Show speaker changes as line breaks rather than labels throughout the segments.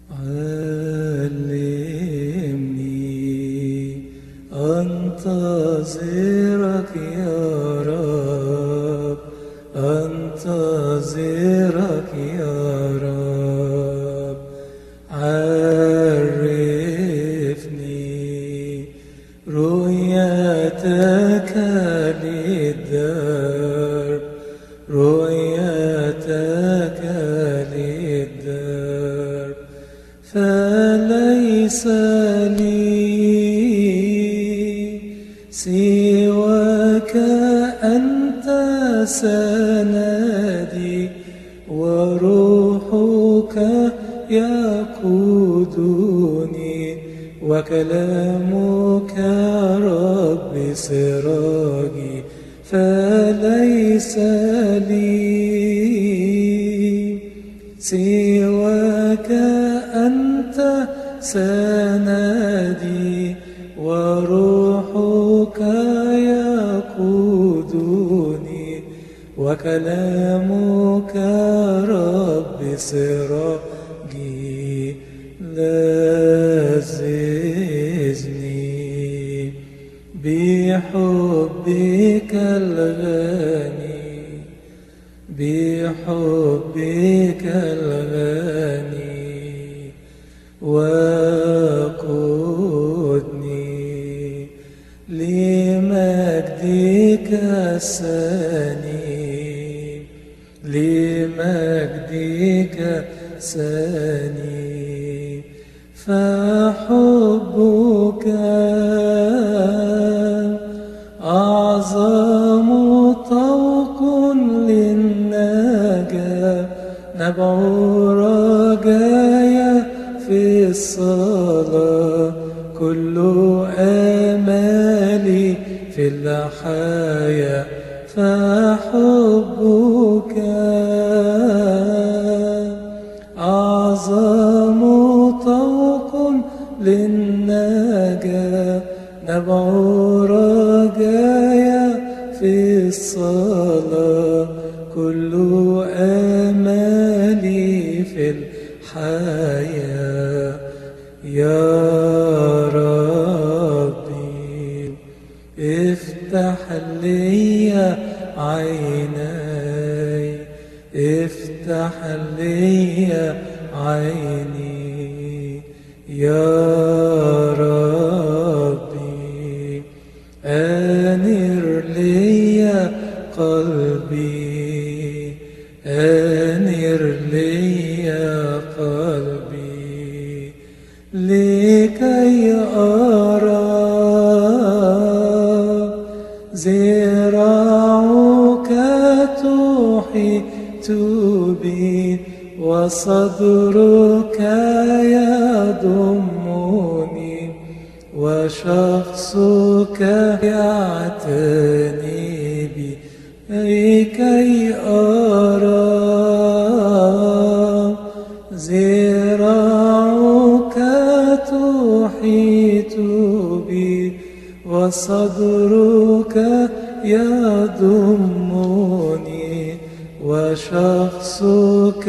علمني أنتظرك يا رب أنتظرك يا رب عرفني رؤيتك للدرب رؤيتك للدرب فليس لي سواك أنت سندي وروحك يقودني وكلامك رب سراجي فليس لي سواك أنت سندي وروحك يقودني وكلامك رب سراجي لذذني بحبك الغني بحبك الغني وقدني لمجدك السني لمجدك سني فحبك أعظم طوق للنجاة نبع رجايا في الصلاة كل آمالي في الحياة فحبك أعظم طوق للنجاة نبع رجايا في الصلاة كل آمالي في الحياة يا ربي افتح لي عيني افتح لي عيني يا ربي أنر لي قلبي أنر لي قلبي لكي أرى زراعك تحيط بي وصدرك يضمني وشخصك يعتني بي لكي أرى زراعك تحيط بي وصدرك يضمني وشخصك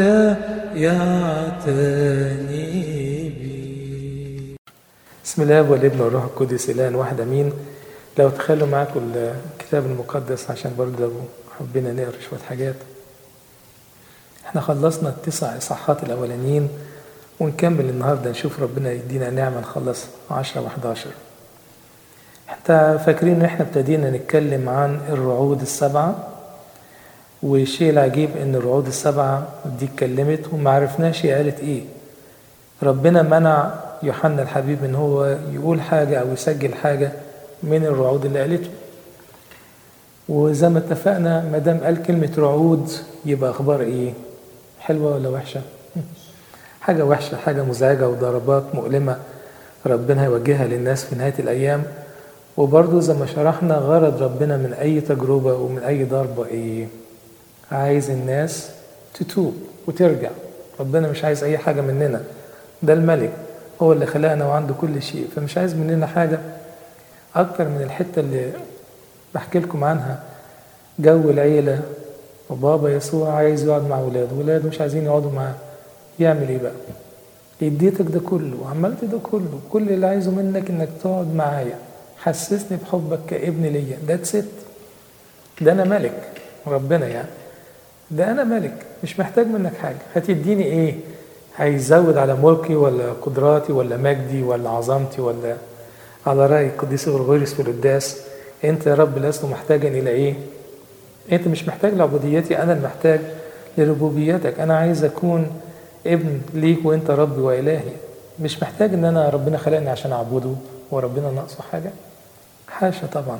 يعتني بي
بسم الله والابن والروح القدس الان واحد امين لو تخلوا معاكم الكتاب المقدس عشان برضه لو حبينا نقرا شويه حاجات احنا خلصنا التسع اصحاحات الاولانيين ونكمل النهارده نشوف ربنا يدينا نعمه نخلص 10 و11 حتى فاكرين ان احنا ابتدينا نتكلم عن الرعود السبعه والشيء العجيب ان الرعود السبعه دي اتكلمت وما عرفناش هي قالت ايه ربنا منع يوحنا الحبيب ان هو يقول حاجه او يسجل حاجه من الرعود اللي قالته وزي ما اتفقنا ما دام قال كلمه رعود يبقى اخبار ايه حلوه ولا وحشه حاجه وحشه حاجه مزعجه وضربات مؤلمه ربنا هيوجهها للناس في نهايه الايام وبرضه زي ما شرحنا غرض ربنا من اي تجربه ومن اي ضربه ايه عايز الناس تتوب وترجع ربنا مش عايز اي حاجه مننا ده الملك هو اللي خلقنا وعنده كل شيء فمش عايز مننا حاجه اكتر من الحته اللي بحكي لكم عنها جو العيله وبابا يسوع عايز يقعد مع ولاده ولاده مش عايزين يقعدوا معاه يعمل ايه بقى اديتك ده كله وعملت ده كله كل اللي عايزه منك انك تقعد معايا حسسني بحبك كابن ليا ده ست ده انا ملك ربنا يعني ده انا ملك مش محتاج منك حاجه هتديني ايه هيزود على ملكي ولا قدراتي ولا مجدي ولا عظمتي ولا على راي القديس غرغوريوس في القداس انت يا رب لست محتاجا الى ايه انت مش محتاج لعبوديتي انا المحتاج لربوبيتك انا عايز اكون ابن ليك وانت ربي والهي مش محتاج ان انا ربنا خلقني عشان اعبده وربنا ناقصه حاجه حاشا طبعا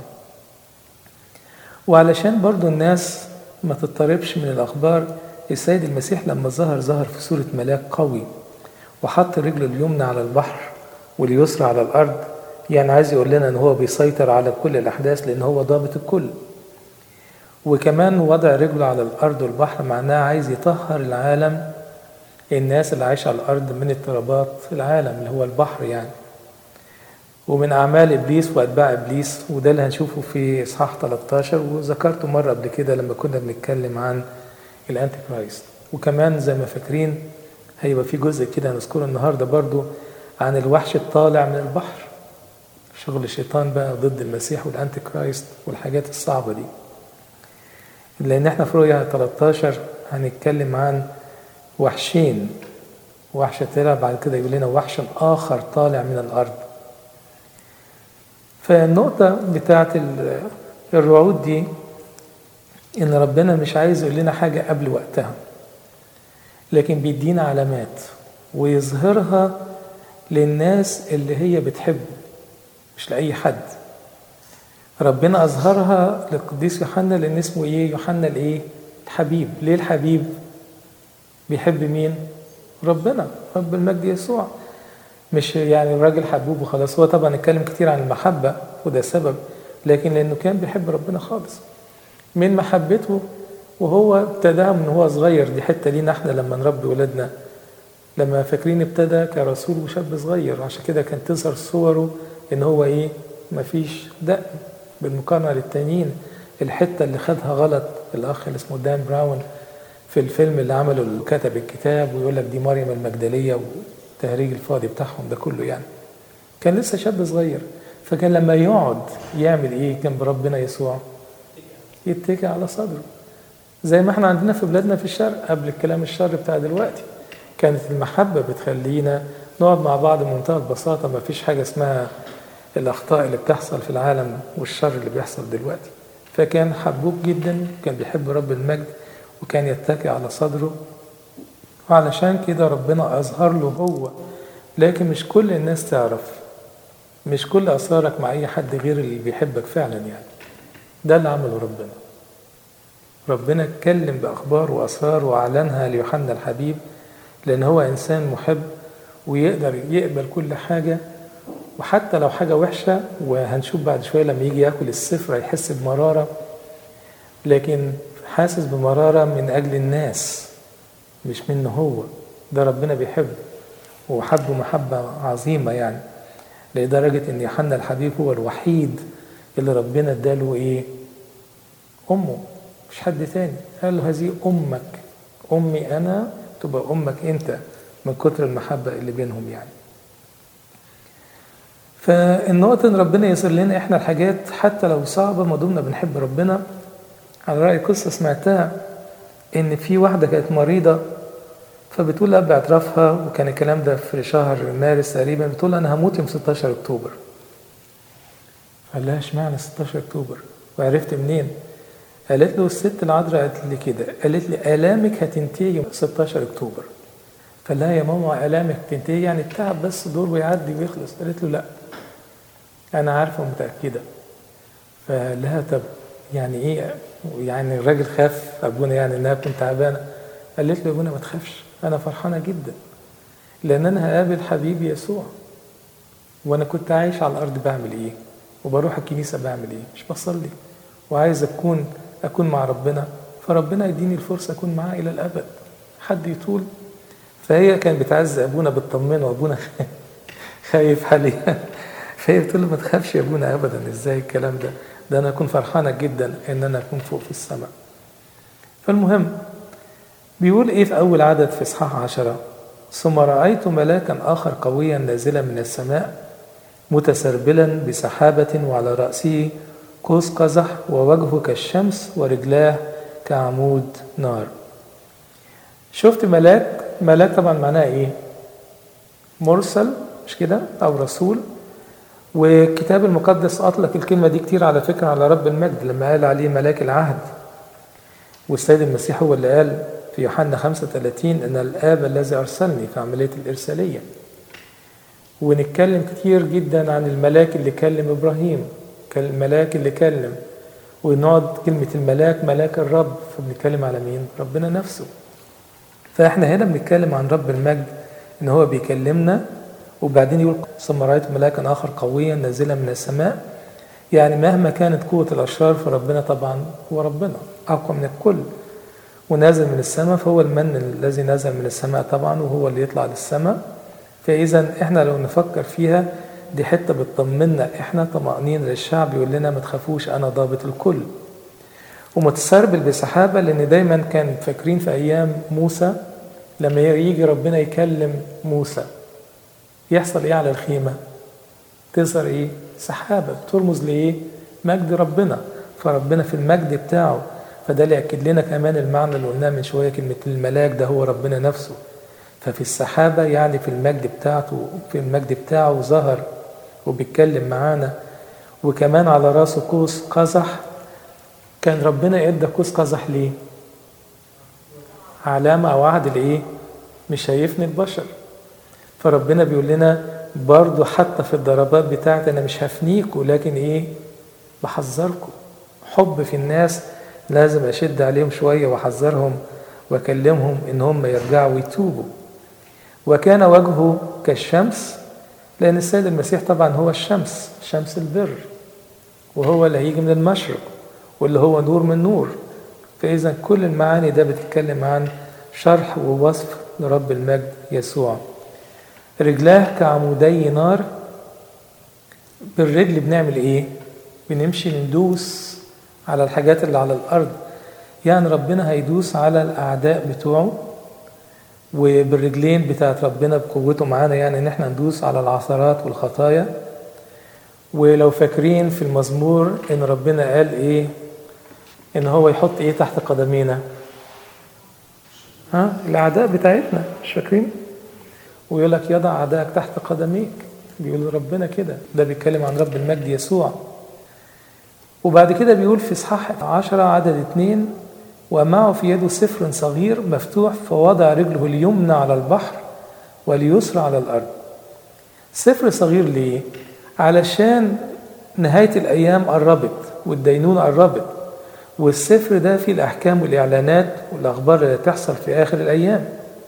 وعلشان برضو الناس ما تضطربش من الاخبار السيد المسيح لما ظهر ظهر في صوره ملاك قوي وحط رجله اليمنى على البحر واليسرى على الارض يعني عايز يقول لنا ان هو بيسيطر على كل الاحداث لان هو ضابط الكل وكمان وضع رجله على الارض والبحر معناه عايز يطهر العالم الناس اللي عايشه على الارض من اضطرابات العالم اللي هو البحر يعني ومن اعمال ابليس واتباع ابليس وده اللي هنشوفه في اصحاح 13 وذكرته مره قبل كده لما كنا بنتكلم عن الانتي كرايست وكمان زي ما فاكرين هيبقى في جزء كده هنذكره النهارده برضو عن الوحش الطالع من البحر شغل الشيطان بقى ضد المسيح والانتي كرايست والحاجات الصعبه دي لان احنا في رؤيا 13 هنتكلم عن وحشين وحش طلع بعد كده يقول لنا وحش اخر طالع من الارض فالنقطة بتاعت الرعود دي إن ربنا مش عايز يقول لنا حاجة قبل وقتها لكن بيدينا علامات ويظهرها للناس اللي هي بتحبه مش لأي حد ربنا أظهرها للقديس يوحنا لأن اسمه إيه يوحنا الإيه الحبيب ليه الحبيب بيحب مين ربنا رب المجد يسوع مش يعني الراجل حبوب وخلاص هو طبعا اتكلم كتير عن المحبة وده سبب لكن لأنه كان بيحب ربنا خالص من محبته وهو ابتداها من هو صغير دي حتة لينا احنا لما نربي ولادنا لما فاكرين ابتدى كرسول وشاب صغير عشان كده كان تظهر صوره ان هو ايه مفيش دقن بالمقارنة للتانيين الحتة اللي خدها غلط الأخ اللي اسمه دان براون في الفيلم اللي عمله اللي كتب الكتاب ويقول لك دي مريم المجدلية والتهريج الفاضي بتاعهم ده كله يعني كان لسه شاب صغير فكان لما يقعد يعمل ايه جنب ربنا يسوع يتكي على صدره زي ما احنا عندنا في بلادنا في الشرق قبل الكلام الشر بتاع دلوقتي كانت المحبة بتخلينا نقعد مع بعض بمنتهى البساطة ما فيش حاجة اسمها الأخطاء اللي بتحصل في العالم والشر اللي بيحصل دلوقتي فكان حبوب جدا كان بيحب رب المجد وكان يتكي على صدره وعلشان كده ربنا أظهر له هو لكن مش كل الناس تعرف مش كل أسرارك مع أي حد غير اللي بيحبك فعلا يعني ده اللي عمله ربنا ربنا اتكلم بأخبار وأسرار وأعلنها ليوحنا الحبيب لأن هو إنسان محب ويقدر يقبل كل حاجة وحتى لو حاجة وحشة وهنشوف بعد شوية لما يجي ياكل السفر هيحس بمرارة لكن حاسس بمرارة من أجل الناس مش منه هو ده ربنا بيحبه وحبه محبة عظيمة يعني لدرجة إن يوحنا الحبيب هو الوحيد اللي ربنا اداله إيه؟ أمه مش حد تاني قال له هذه أمك أمي أنا تبقى أمك أنت من كتر المحبة اللي بينهم يعني فالنقطة إن ربنا يسر لنا إحنا الحاجات حتى لو صعبة ما دمنا بنحب ربنا على رأي قصة سمعتها إن في واحدة كانت مريضة فبتقول لأب اعترافها وكان الكلام ده في شهر مارس تقريبا بتقول لها أنا هموت يوم 16 أكتوبر قال لها اشمعنى 16 أكتوبر وعرفت منين قالت له الست العذراء قالت لي كده قالت لي آلامك هتنتهي يوم 16 أكتوبر فقال لها يا ماما آلامك تنتهي يعني التعب بس دور ويعدي ويخلص قالت له لا أنا عارفة ومتأكدة فقال لها طب يعني إيه يعني الراجل خاف أبونا يعني إنها كنت تعبانة قالت له يا ابونا ما تخافش أنا فرحانة جدا لأن أنا هقابل حبيبي يسوع وأنا كنت عايش على الأرض بعمل إيه وبروح الكنيسة بعمل إيه مش بصلي وعايز أكون أكون مع ربنا فربنا يديني الفرصة أكون معاه إلى الأبد حد يطول فهي كانت بتعز أبونا بتطمنه وأبونا خايف عليها فهي بتقول له ما تخافش يا ابونا أبدا إزاي الكلام ده ده أنا أكون فرحانة جدا إن أنا أكون فوق في السماء فالمهم بيقول إيه في أول عدد في إصحاح عشرة ثم رأيت ملاكا آخر قويا نازلا من السماء متسربلا بسحابة وعلى رأسه قوس قزح ووجهه كالشمس ورجلاه كعمود نار شفت ملاك ملاك طبعا معناه ايه مرسل مش كده او رسول والكتاب المقدس اطلق الكلمه دي كتير على فكره على رب المجد لما قال عليه ملاك العهد والسيد المسيح هو اللي قال في يوحنا 35 ان الاب الذي ارسلني في عمليه الارساليه ونتكلم كتير جدا عن الملاك اللي كلم ابراهيم الملاك اللي كلم ونقعد كلمة الملاك ملاك الرب فبنتكلم على مين؟ ربنا نفسه فاحنا هنا بنتكلم عن رب المجد ان هو بيكلمنا وبعدين يقول ثم رأيت ملاكا آخر قويا نازلا من السماء يعني مهما كانت قوة الأشرار فربنا طبعا هو ربنا أقوى من الكل ونازل من السماء فهو المن الذي نزل من السماء طبعا وهو اللي يطلع للسماء فإذا احنا لو نفكر فيها دي حتة بتطمنا احنا طمأنين للشعب يقول لنا ما تخافوش أنا ضابط الكل ومتسربل بسحابة لأن دايما كان فاكرين في أيام موسى لما يجي ربنا يكلم موسى يحصل ايه على الخيمة تظهر ايه سحابة ترمز لايه مجد ربنا فربنا في المجد بتاعه فده اللي يأكد لنا كمان المعنى اللي قلناه من شوية كلمة الملاك ده هو ربنا نفسه ففي السحابة يعني في المجد بتاعته في المجد بتاعه ظهر وبيتكلم معانا وكمان على راسه قوس قزح كان ربنا ادى قوس قزح ليه علامة أو عهد لإيه مش هيفني البشر فربنا بيقول لنا برضو حتى في الضربات بتاعتي أنا مش هفنيكوا لكن إيه بحذركم حب في الناس لازم أشد عليهم شوية وأحذرهم وأكلمهم إن هم يرجعوا ويتوبوا وكان وجهه كالشمس لأن السيد المسيح طبعا هو الشمس شمس البر وهو اللي هيجي من المشرق واللي هو نور من نور فإذا كل المعاني ده بتتكلم عن شرح ووصف لرب المجد يسوع رجلاه كعمودي نار بالرجل بنعمل ايه بنمشي ندوس على الحاجات اللي على الارض يعني ربنا هيدوس على الاعداء بتوعه وبالرجلين بتاعت ربنا بقوته معانا يعني ان احنا ندوس على العثرات والخطايا ولو فاكرين في المزمور ان ربنا قال ايه ان هو يحط ايه تحت قدمينا ها الاعداء بتاعتنا مش فاكرين ويقول لك يضع اعدائك تحت قدميك بيقول ربنا كده ده بيتكلم عن رب المجد يسوع وبعد كده بيقول في اصحاح عشرة عدد اتنين ومعه في يده سفر صغير مفتوح فوضع رجله اليمنى على البحر واليسرى على الارض سفر صغير ليه علشان نهاية الأيام قربت والدينونة قربت والسفر ده فيه الأحكام والإعلانات والأخبار اللي تحصل في آخر الأيام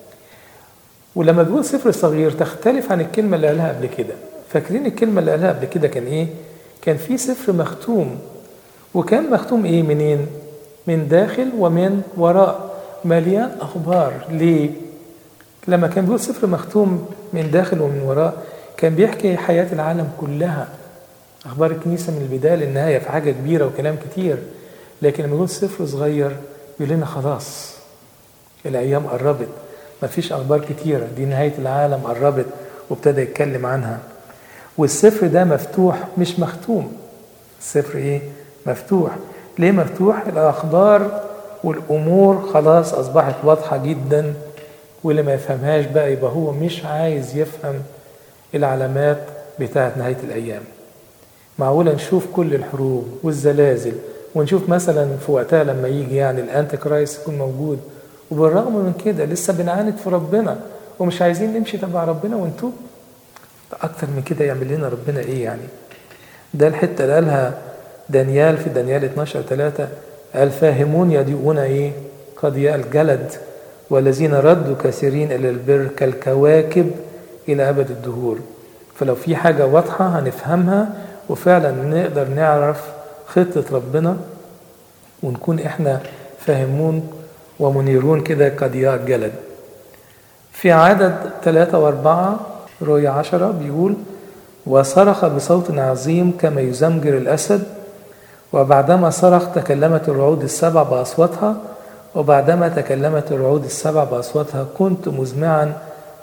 ولما بيقول سفر صغير تختلف عن الكلمة اللي قالها قبل كده فاكرين الكلمة اللي قالها قبل كده كان إيه؟ كان في سفر مختوم وكان مختوم إيه منين؟ من داخل ومن وراء مليان أخبار ليه؟ لما كان بيقول سفر مختوم من داخل ومن وراء كان بيحكي حياة العالم كلها أخبار الكنيسة من البداية للنهاية في حاجة كبيرة وكلام كتير لكن لما يقول سفر صغير بيقول لنا خلاص الأيام قربت مفيش أخبار كتيرة دي نهاية العالم قربت وابتدى يتكلم عنها والسفر ده مفتوح مش مختوم السفر إيه؟ مفتوح ليه مفتوح؟ الأخبار والأمور خلاص أصبحت واضحة جدا واللي ما يفهمهاش بقى يبقى هو مش عايز يفهم العلامات بتاعت نهاية الأيام معقولة نشوف كل الحروب والزلازل ونشوف مثلا في وقتها لما يجي يعني الأنتي كرايست يكون موجود وبالرغم من كده لسه بنعاند في ربنا ومش عايزين نمشي تبع ربنا ونتوب أكتر من كده يعمل لنا ربنا إيه يعني ده الحتة اللي قالها دانيال في دانيال 12 3 قال فاهمون يضيئون إيه قضياء الجلد والذين ردوا كثيرين إلى البر كالكواكب إلى أبد الدهور فلو في حاجة واضحة هنفهمها وفعلا نقدر نعرف خطة ربنا ونكون إحنا فاهمون ومنيرون كده كضياء الجلد في عدد ثلاثة وأربعة رؤية عشرة بيقول وصرخ بصوت عظيم كما يزمجر الأسد وبعدما صرخ تكلمت الرعود السبع بأصواتها وبعدما تكلمت الرعود السبع بأصواتها كنت مزمعا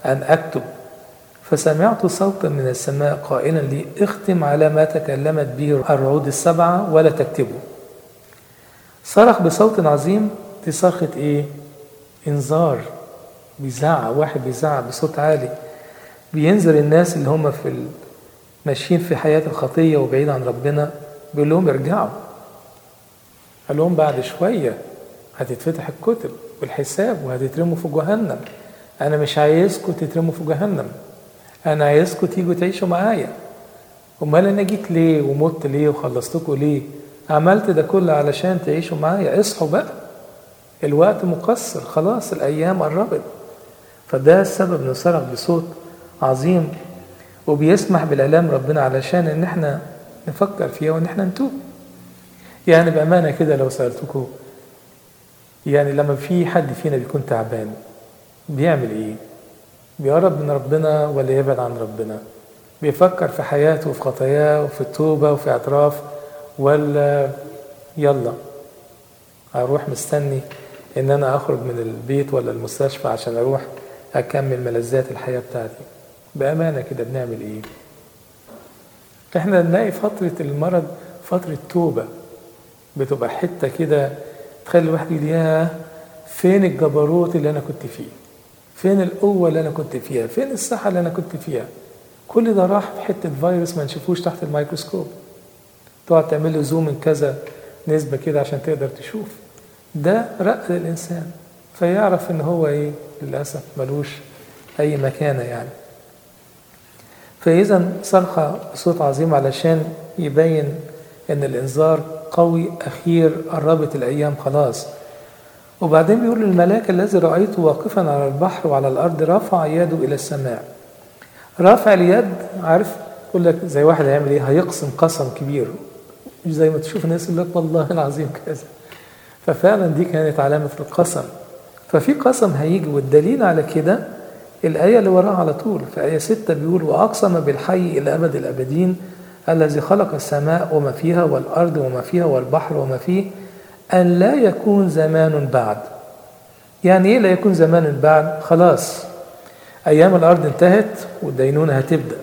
أن أكتب فسمعت صوتا من السماء قائلا لي اختم على ما تكلمت به الرعود السبعة ولا تكتبه صرخ بصوت عظيم دي صرخة ايه انذار بيزعق واحد بيزعق بصوت عالي بينذر الناس اللي هم في ال... ماشيين في حياة الخطية وبعيد عن ربنا بيقول لهم ارجعوا قال لهم بعد شوية هتتفتح الكتب والحساب وهتترموا في جهنم أنا مش عايزكم تترموا في جهنم أنا عايزكم تيجوا تعيشوا معايا أمال أنا جيت ليه ومت ليه وخلصتكم ليه عملت ده كله علشان تعيشوا معايا اصحوا بقى الوقت مقصر خلاص الأيام قربت فده السبب نصرخ بصوت عظيم وبيسمح بالآلام ربنا علشان إن احنا نفكر فيها وإن احنا نتوب يعني بأمانة كده لو سألتكم يعني لما في حد فينا بيكون تعبان بيعمل ايه بيقرب من ربنا ولا يبعد عن ربنا بيفكر في حياته وفي خطاياه وفي التوبة وفي اعتراف ولا يلا اروح مستني ان انا اخرج من البيت ولا المستشفى عشان اروح اكمل ملذات الحياة بتاعتي بأمانة كده بنعمل ايه احنا نلاقي فترة المرض فترة توبة بتبقى حتة كده تخلي الواحد يقول ياه فين الجبروت اللي انا كنت فيه فين القوة اللي انا كنت فيها فين الصحة اللي انا كنت فيها كل ده راح في حتة فيروس ما نشوفوش تحت الميكروسكوب تقعد تعمل له زوم من كذا نسبة كده عشان تقدر تشوف ده رق الإنسان فيعرف إن هو إيه للأسف ملوش أي مكانة يعني فإذا صرخة بصوت عظيم علشان يبين إن الإنذار قوي أخير قربت الأيام خلاص وبعدين بيقول الملاك الذي رأيته واقفا على البحر وعلى الأرض رفع يده إلى السماء رافع اليد عارف يقول لك زي واحد هيعمل ايه هيقسم قسم كبير مش زي ما تشوف الناس يقول لك والله العظيم كذا ففعلا دي كانت علامة القسم ففي قسم هيجي والدليل على كده الآية اللي وراها على طول في آية ستة بيقول وأقسم بالحي إلى أبد الأبدين الذي خلق السماء وما فيها والأرض وما فيها والبحر وما فيه أن لا يكون زمان بعد يعني إيه لا يكون زمان بعد خلاص أيام الأرض انتهت والدينونة هتبدأ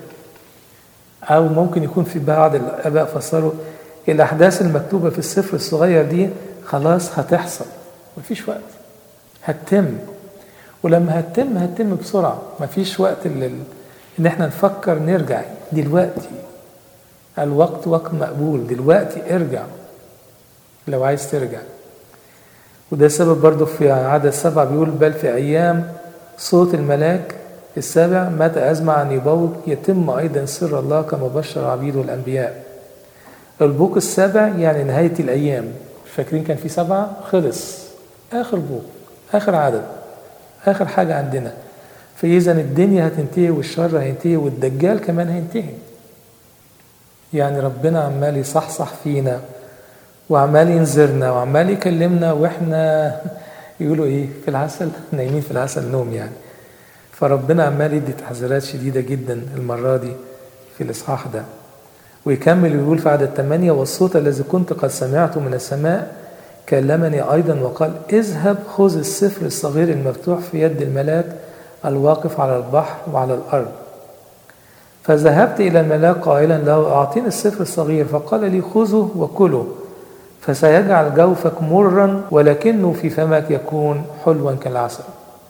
أو ممكن يكون في بعض الآباء فسروا الأحداث المكتوبة في السفر الصغير دي خلاص هتحصل مفيش وقت هتتم ولما هتتم هتتم بسرعة مفيش وقت لل... إن إحنا نفكر نرجع دلوقتي الوقت وقت مقبول دلوقتي ارجع لو عايز ترجع وده سبب برضه في عدد سبعة بيقول بل في أيام صوت الملاك السابع متى أزمع أن يبوق يتم أيضا سر الله كما بشر عبيده الأنبياء البوق السابع يعني نهاية الأيام فاكرين كان في سبعة خلص آخر بوق آخر عدد آخر حاجة عندنا فإذا الدنيا هتنتهي والشر هينتهي والدجال كمان هينتهي يعني ربنا عمال يصحصح فينا وعمال ينذرنا وعمال يكلمنا واحنا يقولوا ايه في العسل نايمين في العسل نوم يعني فربنا عمال يدي تحذيرات شديدة جدا المرة دي في الإصحاح ده ويكمل ويقول في عدد 8 والصوت الذي كنت قد سمعته من السماء كلمني أيضا وقال اذهب خذ السفر الصغير المفتوح في يد الملاك الواقف على البحر وعلى الأرض فذهبت إلى الملاك قائلا له أعطيني السفر الصغير فقال لي خذه وكله فسيجعل جوفك مرا ولكنه في فمك يكون حلوا كالعسل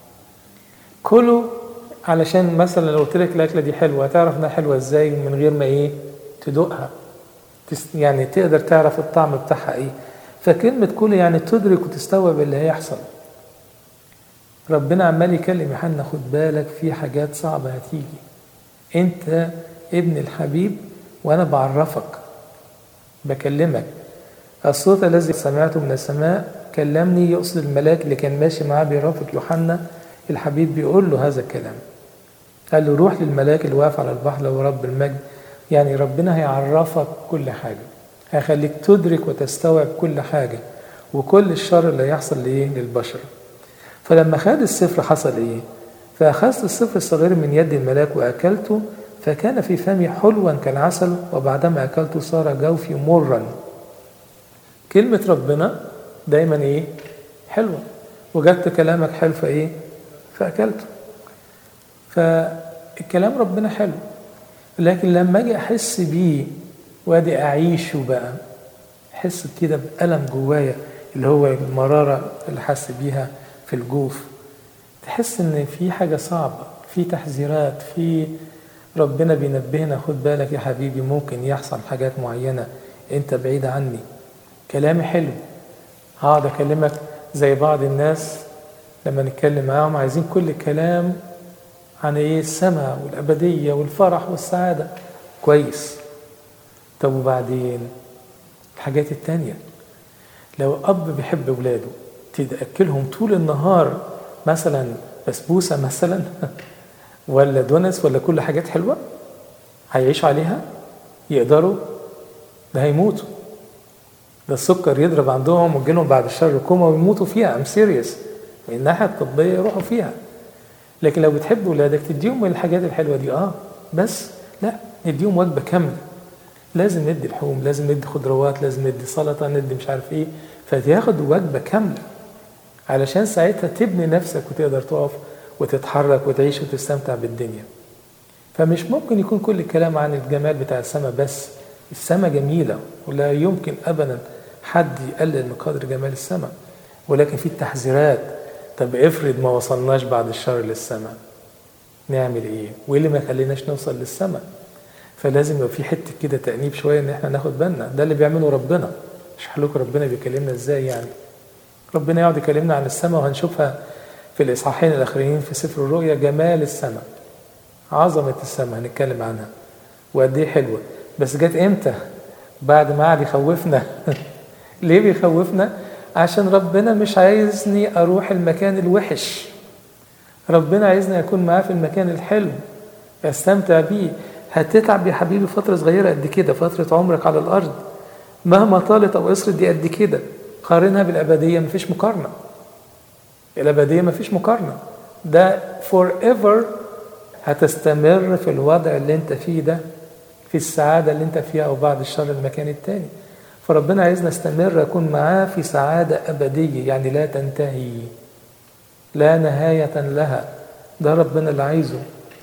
كله علشان مثلا لو قلت لك الاكله دي حلوه هتعرف انها حلوه ازاي من غير ما ايه تدوقها يعني تقدر تعرف الطعم بتاعها ايه فكلمه كل يعني تدرك وتستوعب اللي هيحصل ربنا عمال يكلم يوحنا خد بالك في حاجات صعبه هتيجي انت ابن الحبيب وانا بعرفك بكلمك الصوت الذي سمعته من السماء كلمني يقصد الملاك اللي كان ماشي معاه بيرافق يوحنا الحبيب بيقول له هذا الكلام قال له روح للملاك اللي واقف على البحر لو رب المجد يعني ربنا هيعرفك كل حاجة هيخليك تدرك وتستوعب كل حاجة وكل الشر اللي هيحصل لإيه للبشر فلما خد السفر حصل إيه فأخذت السفر الصغير من يد الملاك وأكلته فكان في فمي حلوا كالعسل وبعدما أكلته صار جوفي مرا كلمة ربنا دايما إيه حلوة وجدت كلامك حلو فإيه فأكلته فالكلام ربنا حلو لكن لما اجي احس بيه وادي اعيشه بقى احس كده بألم جوايا اللي هو المرارة اللي حس بيها في الجوف تحس ان في حاجة صعبة في تحذيرات في ربنا بينبهنا خد بالك يا حبيبي ممكن يحصل حاجات معينة انت بعيد عني كلامي حلو هقعد اكلمك زي بعض الناس لما نتكلم معاهم عايزين كل الكلام عن ايه السماء والابديه والفرح والسعاده كويس طب وبعدين الحاجات التانية لو اب بيحب اولاده تاكلهم طول النهار مثلا بسبوسه مثلا ولا دونس ولا كل حاجات حلوه هيعيشوا عليها يقدروا ده هيموتوا ده السكر يضرب عندهم ويجيلهم بعد الشر كوما ويموتوا فيها ام سيريس من الناحيه الطبيه يروحوا فيها لكن لو بتحب ولادك تديهم من الحاجات الحلوه دي اه بس لا نديهم وجبه كامله لازم ندي لحوم لازم ندي خضروات لازم ندي سلطه ندي مش عارف ايه فتاخد وجبه كامله علشان ساعتها تبني نفسك وتقدر تقف وتتحرك وتعيش وتستمتع بالدنيا فمش ممكن يكون كل الكلام عن الجمال بتاع السماء بس السماء جميلة ولا يمكن أبدا حد يقلل من قدر جمال السماء ولكن في التحذيرات طب افرض ما وصلناش بعد الشر للسماء نعمل ايه وايه اللي ما يخليناش نوصل للسماء فلازم يبقى في حته كده تانيب شويه ان احنا ناخد بالنا ده اللي بيعمله ربنا اشرح لكم ربنا بيكلمنا ازاي يعني ربنا يقعد يكلمنا عن السماء وهنشوفها في الاصحاحين الاخرين في سفر الرؤيا جمال السماء عظمه السماء هنتكلم عنها وقد ايه حلوه بس جت امتى بعد ما قعد يخوفنا ليه بيخوفنا عشان ربنا مش عايزني اروح المكان الوحش ربنا عايزني اكون معاه في المكان الحلو استمتع بيه هتتعب يا حبيبي فتره صغيره قد كده فتره عمرك على الارض مهما طالت او قصرت دي قد كده قارنها بالابديه مفيش مقارنه الابديه مفيش مقارنه ده فور ايفر هتستمر في الوضع اللي انت فيه ده في السعادة اللي انت فيها أو بعد الشر المكان التاني فربنا عايزنا نستمر أكون معاه في سعادة أبدية يعني لا تنتهي لا نهاية لها ده ربنا اللي عايزه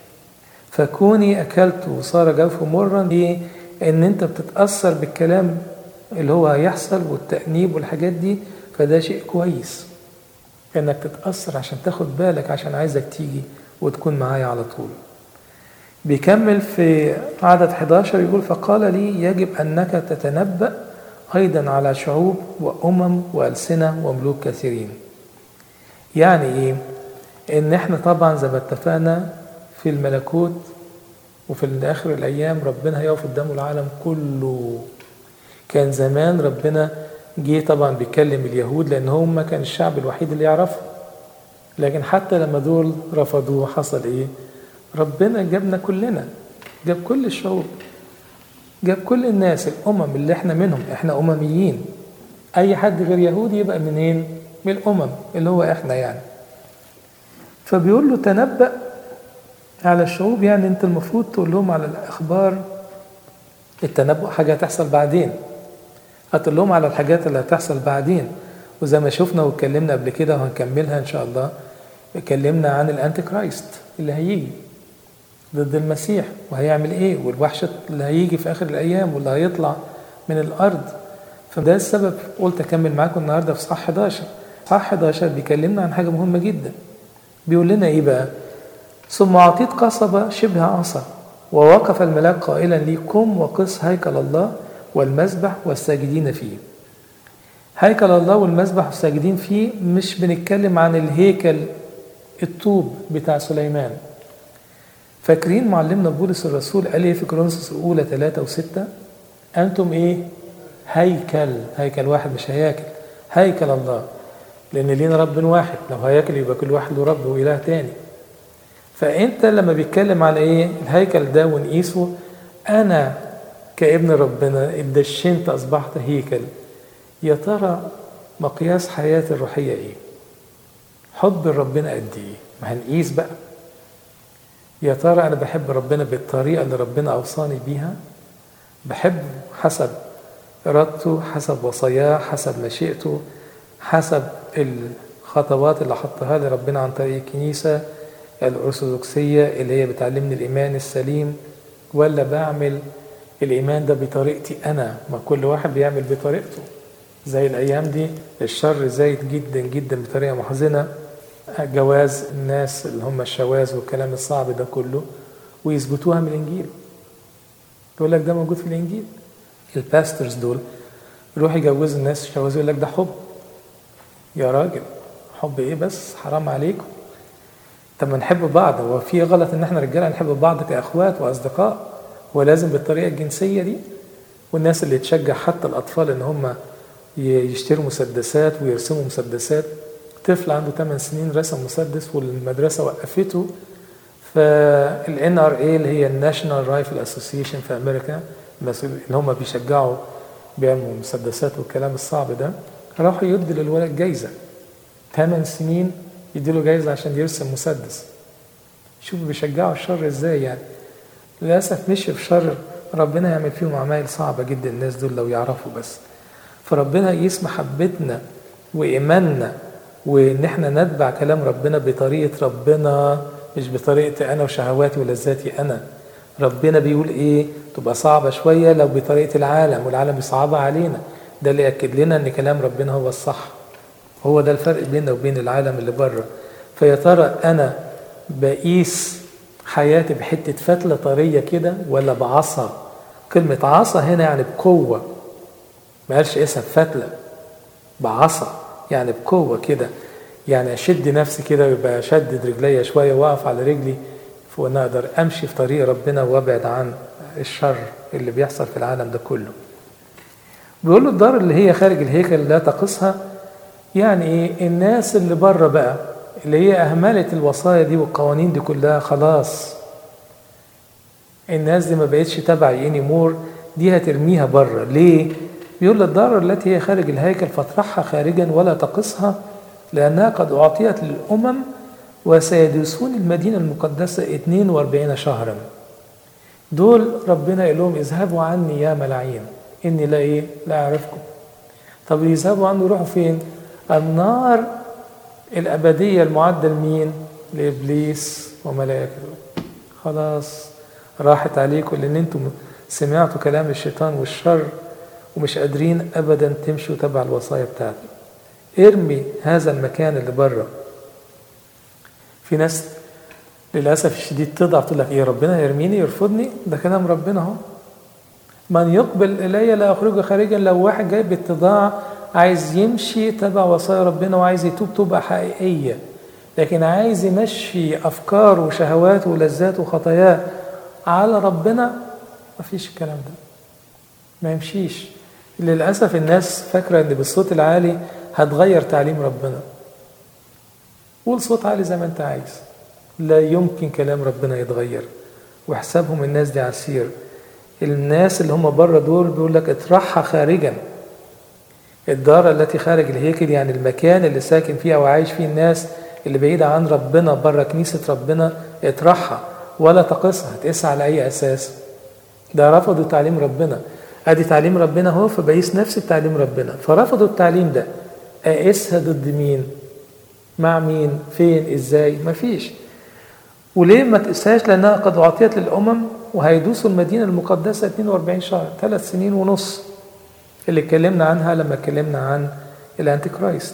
فكوني أكلت وصار جوف مرا إيه إن أنت بتتأثر بالكلام اللي هو هيحصل والتأنيب والحاجات دي فده شيء كويس إنك تتأثر عشان تاخد بالك عشان عايزك تيجي وتكون معايا على طول بيكمل في عدد 11 يقول فقال لي يجب أنك تتنبأ أيضا على شعوب وأمم وألسنة وملوك كثيرين يعني إيه؟ إن إحنا طبعا زي ما اتفقنا في الملكوت وفي آخر الأيام ربنا هيقف قدامه العالم كله كان زمان ربنا جه طبعا بيكلم اليهود لأن هم كان الشعب الوحيد اللي يعرفه لكن حتى لما دول رفضوه حصل إيه؟ ربنا جابنا كلنا جاب كل الشعوب جاب كل الناس الأمم اللي احنا منهم احنا أمميين أي حد غير يهودي يبقى منين؟ من الأمم اللي هو احنا يعني فبيقول له تنبأ على الشعوب يعني انت المفروض تقول لهم على الأخبار التنبؤ حاجة هتحصل بعدين هتقول لهم على الحاجات اللي هتحصل بعدين وزي ما شفنا واتكلمنا قبل كده وهنكملها ان شاء الله اتكلمنا عن الانتي كرايست اللي هيجي ضد المسيح وهيعمل ايه والوحشة اللي هيجي في اخر الايام واللي هيطلع من الارض فده السبب قلت اكمل معاكم النهارده في صح 11 صح 11 بيكلمنا عن حاجه مهمه جدا بيقول لنا ايه بقى ثم اعطيت قصبه شبه عصا ووقف الملاك قائلا لي قم وقس هيكل الله والمسبح والساجدين فيه هيكل الله والمسبح والساجدين فيه مش بنتكلم عن الهيكل الطوب بتاع سليمان فاكرين معلمنا بولس الرسول قال ايه في كورنثوس الاولى 3 و6 انتم ايه هيكل هيكل واحد مش هياكل هيكل الله لان لينا رب واحد لو هياكل يبقى كل واحد له رب واله تاني فانت لما بيتكلم على ايه الهيكل ده ونقيسه انا كابن ربنا اتدشنت اصبحت هيكل يا ترى مقياس حياتي الروحيه ايه حب ربنا قد ايه ما هنقيس بقى يا ترى انا بحب ربنا بالطريقه اللي ربنا اوصاني بيها بحب حسب ارادته حسب وصاياه حسب مشيئته حسب الخطوات اللي حطها لي ربنا عن طريق الكنيسه الأرثوذكسية اللي هي بتعلمني الإيمان السليم ولا بعمل الإيمان ده بطريقتي أنا ما كل واحد بيعمل بطريقته زي الأيام دي الشر زايد جدا جدا بطريقة محزنة جواز الناس اللي هم الشواذ والكلام الصعب ده كله ويثبتوها من الإنجيل يقول لك ده موجود في الإنجيل الباسترز دول يروح يجوزوا الناس الشواذ يقول لك ده حب يا راجل حب ايه بس حرام عليكم طب ما نحب بعض هو في غلط ان احنا رجاله نحب بعض كاخوات واصدقاء ولازم بالطريقه الجنسيه دي والناس اللي تشجع حتى الاطفال ان هم يشتروا مسدسات ويرسموا مسدسات طفل عنده 8 سنين رسم مسدس والمدرسه وقفته فالان ار اي اللي هي الناشونال رايفل اسوسيشن في امريكا اللي هم بيشجعوا بيعملوا مسدسات والكلام الصعب ده راحوا يدوا للولد جايزه 8 سنين يديله جايزه عشان يرسم مسدس شوفوا بيشجعوا الشر ازاي يعني للاسف مشي في شر ربنا يعمل فيهم عمايل صعبه جدا الناس دول لو يعرفوا بس فربنا يقيس محبتنا وايماننا وان احنا نتبع كلام ربنا بطريقه ربنا مش بطريقتي انا وشهواتي ولذاتي انا ربنا بيقول ايه تبقى صعبه شويه لو بطريقه العالم والعالم بيصعبها علينا ده اللي ياكد لنا ان كلام ربنا هو الصح هو ده الفرق بيننا وبين العالم اللي بره فيا ترى انا بقيس حياتي بحته فتله طريه كده ولا بعصا كلمه عصا هنا يعني بقوه ما قالش قيسها بفتله بعصا يعني بقوه كده يعني اشد نفسي كده ويبقى اشدد رجليا شويه واقف على رجلي وان اقدر امشي في طريق ربنا وابعد عن الشر اللي بيحصل في العالم ده كله بيقول له الدار اللي هي خارج الهيكل لا تقصها يعني ايه الناس اللي بره بقى اللي هي اهملت الوصايا دي والقوانين دي كلها خلاص الناس دي ما بقتش تبع يني مور دي هترميها بره ليه بيقول الدار التي هي خارج الهيكل فاطرحها خارجا ولا تقصها لأنها قد أعطيت للأمم وسيدرسون المدينة المقدسة 42 شهرا دول ربنا يقول لهم اذهبوا عني يا ملاعين إني لا إيه لا أعرفكم طب يذهبوا عنه يروحوا فين النار الأبدية المعدة لمين لإبليس وملائكته خلاص راحت عليكم لأن أنتم سمعتوا كلام الشيطان والشر ومش قادرين أبدا تمشوا تبع الوصايا بتاعته ارمي هذا المكان اللي بره في ناس للاسف الشديد تضعف تقول لك ايه ربنا يرميني يرفضني ده كلام ربنا اهو من يقبل الي لا اخرجه خارجا لو واحد جاي باتضاع عايز يمشي تبع وصايا ربنا وعايز يتوب توبه حقيقيه لكن عايز يمشي افكاره وشهواته ولذاته وخطاياه على ربنا مفيش الكلام ده ما يمشيش للاسف الناس فاكره ان بالصوت العالي هتغير تعليم ربنا قول صوت عالي زي ما انت عايز لا يمكن كلام ربنا يتغير وحسابهم الناس دي عسير الناس اللي هم بره دول بيقول لك اطرحها خارجا الدار التي خارج الهيكل يعني المكان اللي ساكن فيه او عايش فيه الناس اللي بعيدة عن ربنا بره كنيسة ربنا اطرحها ولا تقصها تقيسها على أي أساس ده رفضوا تعليم ربنا ادي تعليم ربنا هو فبقيس نفس التعليم ربنا فرفضوا التعليم ده اقيسها ضد مين مع مين فين ازاي مفيش وليه ما تقيسهاش لانها قد اعطيت للامم وهيدوسوا المدينه المقدسه 42 شهر ثلاث سنين ونص اللي اتكلمنا عنها لما اتكلمنا عن الانتي كرايست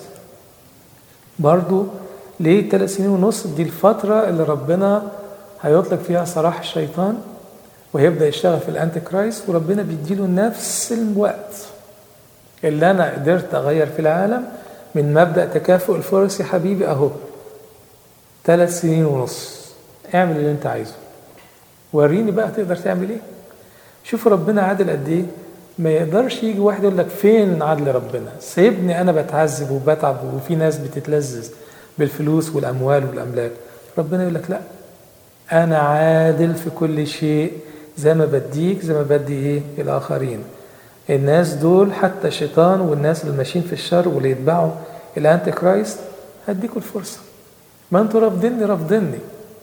برضو ليه ثلاث سنين ونص دي الفتره اللي ربنا هيطلق فيها سراح الشيطان وهيبدا يشتغل في الانتي كرايست وربنا بيديله نفس الوقت اللي انا قدرت اغير في العالم من مبدا تكافؤ الفرص يا حبيبي اهو ثلاث سنين ونص اعمل اللي انت عايزه وريني بقى تقدر تعمل ايه شوف ربنا عادل قد ايه ما يقدرش يجي واحد يقول لك فين عدل ربنا سيبني انا بتعذب وبتعب وفي ناس بتتلذذ بالفلوس والاموال والاملاك ربنا يقول لك لا انا عادل في كل شيء زي ما بديك زي ما بدي ايه الاخرين الناس دول حتى الشيطان والناس اللي ماشيين في الشر واللي يتبعوا الانتي كرايست هديكوا الفرصه ما انتوا رافضيني رافضيني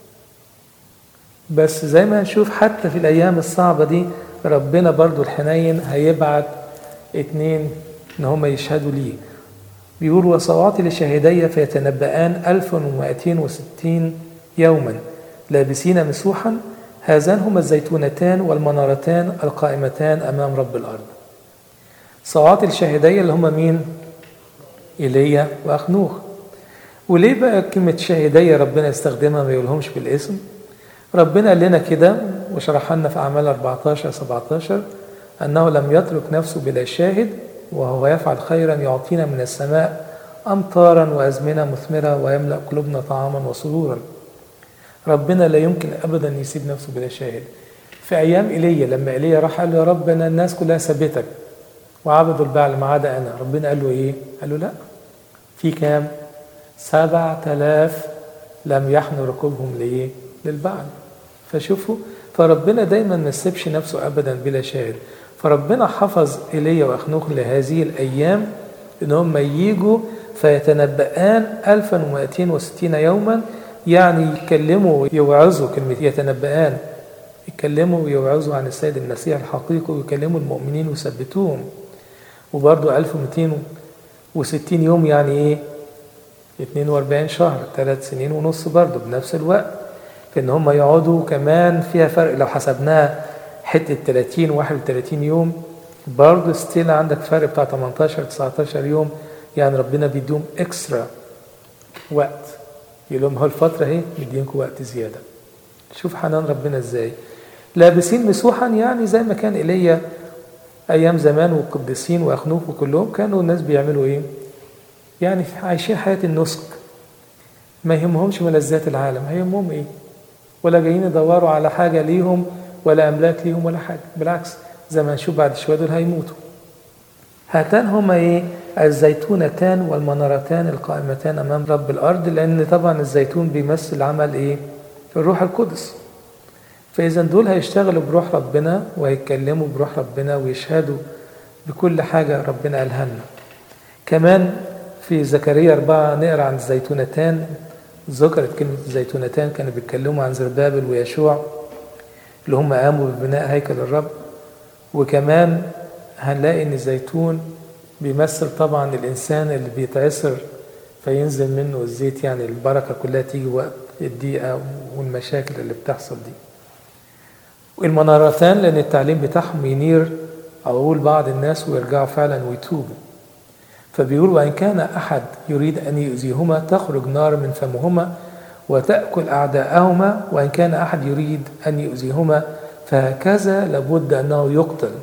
بس زي ما هنشوف حتى في الايام الصعبه دي ربنا برضو الحنين هيبعت اتنين ان هم يشهدوا ليه بيقول وصواتي لشهدي فيتنبأان 1260 يوما لابسين مسوحا هذان هما الزيتونتان والمنارتان القائمتان أمام رب الأرض صوات الشاهدية اللي هما مين؟ إيليا وأخنوخ وليه بقى كلمة شاهدية ربنا يستخدمها ما يقولهمش بالاسم ربنا قال لنا كده وشرح لنا في أعمال 14 17 أنه لم يترك نفسه بلا شاهد وهو يفعل خيرا يعطينا من السماء أمطارا وأزمنة مثمرة ويملأ قلوبنا طعاما وسرورا ربنا لا يمكن أبدا يسيب نفسه بلا شاهد في أيام إيليا لما إيليا راح قال له يا رب أنا الناس كلها سابتك وعبدوا البعل ما عدا أنا ربنا قال له إيه؟ قال له لا في كام؟ سبعة آلاف لم يحنوا ركوبهم لإيه؟ للبعل فشوفوا فربنا دايما ما يسيبش نفسه أبدا بلا شاهد فربنا حفظ إيليا وأخنوخ لهذه الأيام إن هم يجوا فيتنبأان 1260 يوما يعني يتكلموا ويوعظوا كلمة يتنبأان يتكلموا ويوعظوا عن السيد المسيح الحقيقي ويكلموا المؤمنين ويثبتوهم وبرضه 1260 يوم يعني ايه 42 شهر ثلاث سنين ونص برضه بنفس الوقت فإن هم يقعدوا كمان فيها فرق لو حسبناها حتة 30 31 يوم برضه ستيل عندك فرق بتاع 18 19 يوم يعني ربنا بيديهم اكسترا وقت يقول لهم هو الفترة اهي مدينكم وقت زيادة شوف حنان ربنا ازاي لابسين مسوحا يعني زي ما كان ايليا ايام زمان والقديسين واخنوخ وكلهم كانوا الناس بيعملوا ايه يعني عايشين حياة النسك ما يهمهمش ملذات العالم هيهمهم ايه ولا جايين يدوروا على حاجة ليهم ولا أملاك ليهم ولا حاجة بالعكس زي ما نشوف بعد شوية دول هيموتوا هاتان هما ايه الزيتونتان والمنارتان القائمتان امام رب الارض لان طبعا الزيتون بيمثل عمل ايه الروح القدس فاذا دول هيشتغلوا بروح ربنا وهيتكلموا بروح ربنا ويشهدوا بكل حاجه ربنا قالها لنا كمان في زكريا أربعة نقرا عن الزيتونتان ذكرت كلمة الزيتونتان كانوا بيتكلموا عن زربابل ويشوع اللي هم قاموا ببناء هيكل الرب وكمان هنلاقي ان الزيتون بيمثل طبعا الانسان اللي بيتعسر فينزل منه الزيت يعني البركه كلها تيجي وقت الضيقه والمشاكل اللي بتحصل دي والمنارتان لان التعليم بتاعهم ينير عقول بعض الناس ويرجعوا فعلا ويتوبوا فبيقول وان كان احد يريد ان يؤذيهما تخرج نار من فمهما وتاكل اعداءهما وان كان احد يريد ان يؤذيهما فهكذا لابد انه يقتل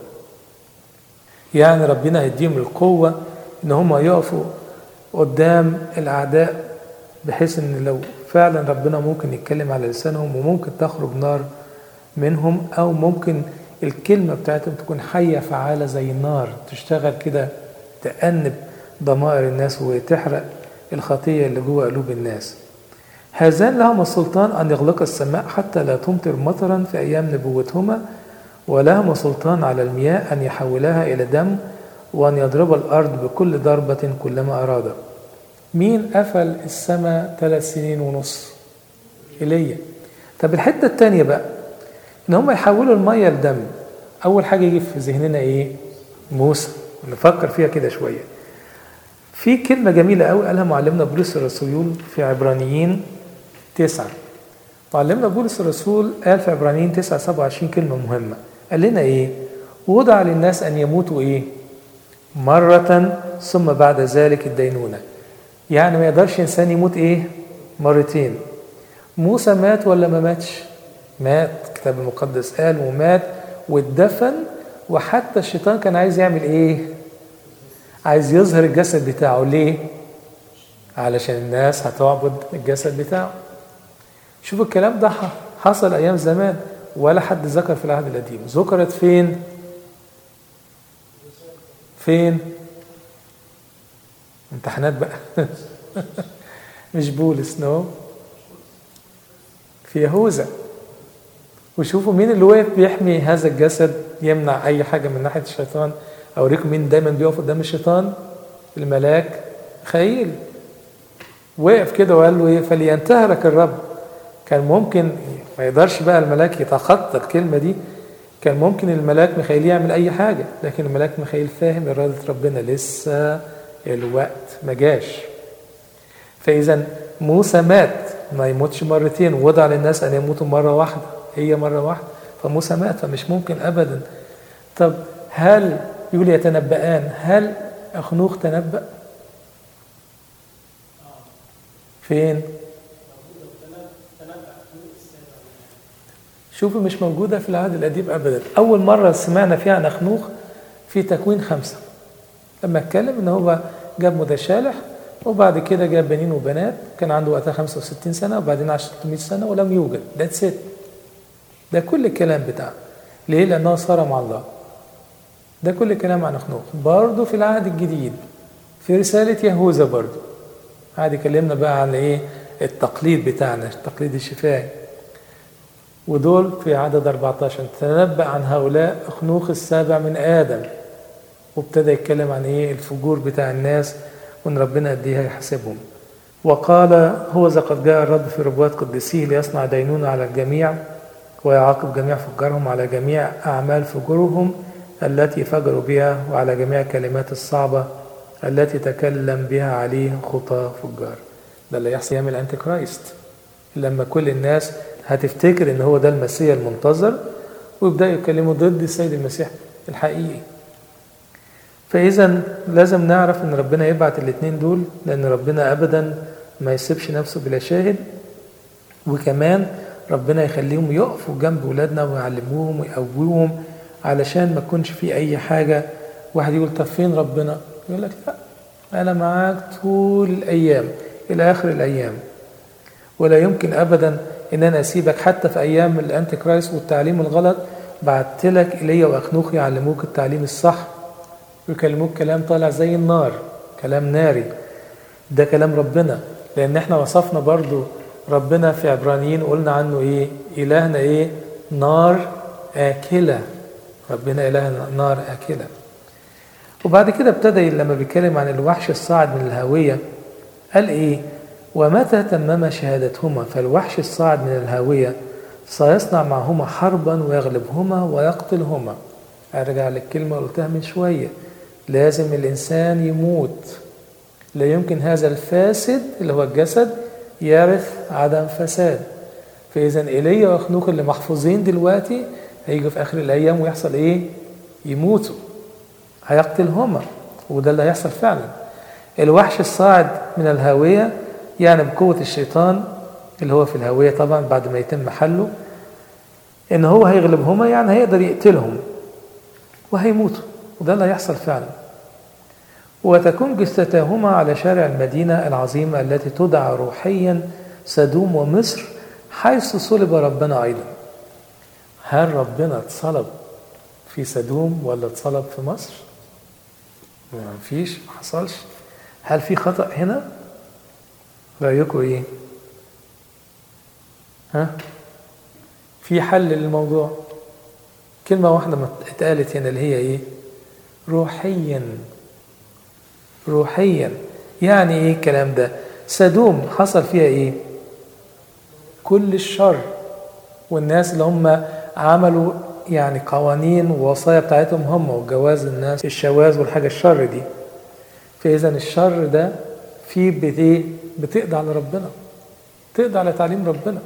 يعني ربنا هيديهم القوة إن هم يقفوا قدام الأعداء بحيث إن لو فعلا ربنا ممكن يتكلم على لسانهم وممكن تخرج نار منهم أو ممكن الكلمة بتاعتهم تكون حية فعالة زي النار تشتغل كده تأنب ضمائر الناس وتحرق الخطية اللي جوه قلوب الناس هذان لهما السلطان أن يغلق السماء حتى لا تمطر مطرا في أيام نبوتهما ولهما سلطان على المياه أن يحولها إلى دم وأن يضرب الأرض بكل ضربة كلما أراد مين قفل السماء ثلاث سنين ونص إيليا طب الحتة التانية بقى إن هم يحولوا المية لدم أول حاجة يجي في ذهننا إيه موسى نفكر فيها كده شوية في كلمة جميلة قوي قالها معلمنا بولس الرسول في عبرانيين تسعة معلمنا بولس الرسول قال في عبرانيين 9 27 كلمة مهمة قال لنا ايه وضع للناس ان يموتوا ايه مرة ثم بعد ذلك الدينونة يعني ما يقدرش انسان يموت ايه مرتين موسى مات ولا ما ماتش مات الكتاب المقدس قال ومات واتدفن وحتى الشيطان كان عايز يعمل ايه عايز يظهر الجسد بتاعه ليه علشان الناس هتعبد الجسد بتاعه شوفوا الكلام ده حصل ايام زمان ولا حد ذكر في العهد القديم ذكرت فين فين امتحانات بقى مش بولس نو في يهوذا وشوفوا مين اللي واقف بيحمي هذا الجسد يمنع اي حاجه من ناحيه الشيطان اوريكم مين دايما بيقف قدام الشيطان الملاك خيل وقف كده وقال له ايه فلينتهرك الرب كان ممكن ما يقدرش بقى الملاك يتخطى الكلمة دي كان ممكن الملاك ميخائيل يعمل أي حاجة لكن الملاك ميخائيل فاهم إرادة ربنا لسه الوقت ما جاش فإذا موسى مات ما يموتش مرتين ووضع للناس ان يموتوا مره واحده هي مره واحده فموسى مات فمش ممكن ابدا طب هل يقول يتنبأان هل اخنوخ تنبأ فين شوفوا مش موجودة في العهد القديم أبدا أول مرة سمعنا فيها عن أخنوخ في تكوين خمسة لما اتكلم إن هو جاب متشالح وبعد كده جاب بنين وبنات كان عنده وقتها 65 سنة وبعدين عاش 600 سنة ولم يوجد ذاتس ات ده كل الكلام بتاعه ليه؟ لأنه صار مع الله ده كل كلام عن أخنوخ برضه في العهد الجديد في رسالة يهوذا برضه قاعد يكلمنا بقى عن ايه التقليد بتاعنا التقليد الشفاهي ودول في عدد 14 تنبأ عن هؤلاء أخنوخ السابع من آدم وابتدى يتكلم عن ايه الفجور بتاع الناس وان ربنا قد ايه هيحاسبهم وقال هو ذا قد جاء الرب في ربوات قدسيه ليصنع دينونة على الجميع ويعاقب جميع فجارهم على جميع أعمال فجورهم التي فجروا بها وعلى جميع الكلمات الصعبة التي تكلم بها عليه خطى فجار ده اللي يحصل يعمل أنتي كرايست لما كل الناس هتفتكر ان هو ده المسيح المنتظر ويبدأوا يتكلموا ضد السيد المسيح الحقيقي فإذا لازم نعرف ان ربنا يبعت الاثنين دول لأن ربنا أبدا ما يسيبش نفسه بلا شاهد وكمان ربنا يخليهم يقفوا جنب ولادنا ويعلموهم ويقووهم علشان ما يكونش في أي حاجة واحد يقول طب فين ربنا؟ يقول لك لا أنا معاك طول الأيام إلى آخر الأيام ولا يمكن أبدا إن أنا أسيبك حتى في أيام الأنتي كرايست والتعليم الغلط بعت لك إلي وأخنوخ يعلموك التعليم الصح ويكلموك كلام طالع زي النار كلام ناري ده كلام ربنا لأن احنا وصفنا برضو ربنا في عبرانيين قلنا عنه إيه إلهنا إيه نار آكلة ربنا إلهنا نار آكلة وبعد كده ابتدى لما بيتكلم عن الوحش الصاعد من الهاوية قال إيه ومتى تمم شهادتهما فالوحش الصاعد من الهاوية سيصنع معهما حربا ويغلبهما ويقتلهما أرجع للكلمة قلتها من شوية لازم الإنسان يموت لا يمكن هذا الفاسد اللي هو الجسد يرث عدم فساد فإذا إيليا وأخنوخ اللي محفوظين دلوقتي هيجوا في آخر الأيام ويحصل إيه؟ يموتوا هيقتلهما وده اللي هيحصل فعلا الوحش الصاعد من الهاوية يعني بقوة الشيطان اللي هو في الهوية طبعا بعد ما يتم حله إن هو هيغلبهما يعني هيقدر يقتلهم وهيموتوا وده اللي هيحصل فعلا وتكون جثتاهما على شارع المدينة العظيمة التي تدعى روحيا سدوم ومصر حيث صلب ربنا أيضا هل ربنا اتصلب في سدوم ولا اتصلب في مصر؟ ما فيش ما حصلش هل في خطأ هنا؟ رأيكم إيه؟ ها؟ في حل للموضوع كلمة واحدة ما اتقالت هنا اللي هي إيه؟ روحيا روحيا يعني إيه الكلام ده؟ سدوم حصل فيها إيه؟ كل الشر والناس اللي هم عملوا يعني قوانين ووصايا بتاعتهم هم وجواز الناس الشواذ والحاجة الشر دي فإذا الشر ده فيه بإيه؟ بتقضي على ربنا تقضي على تعليم ربنا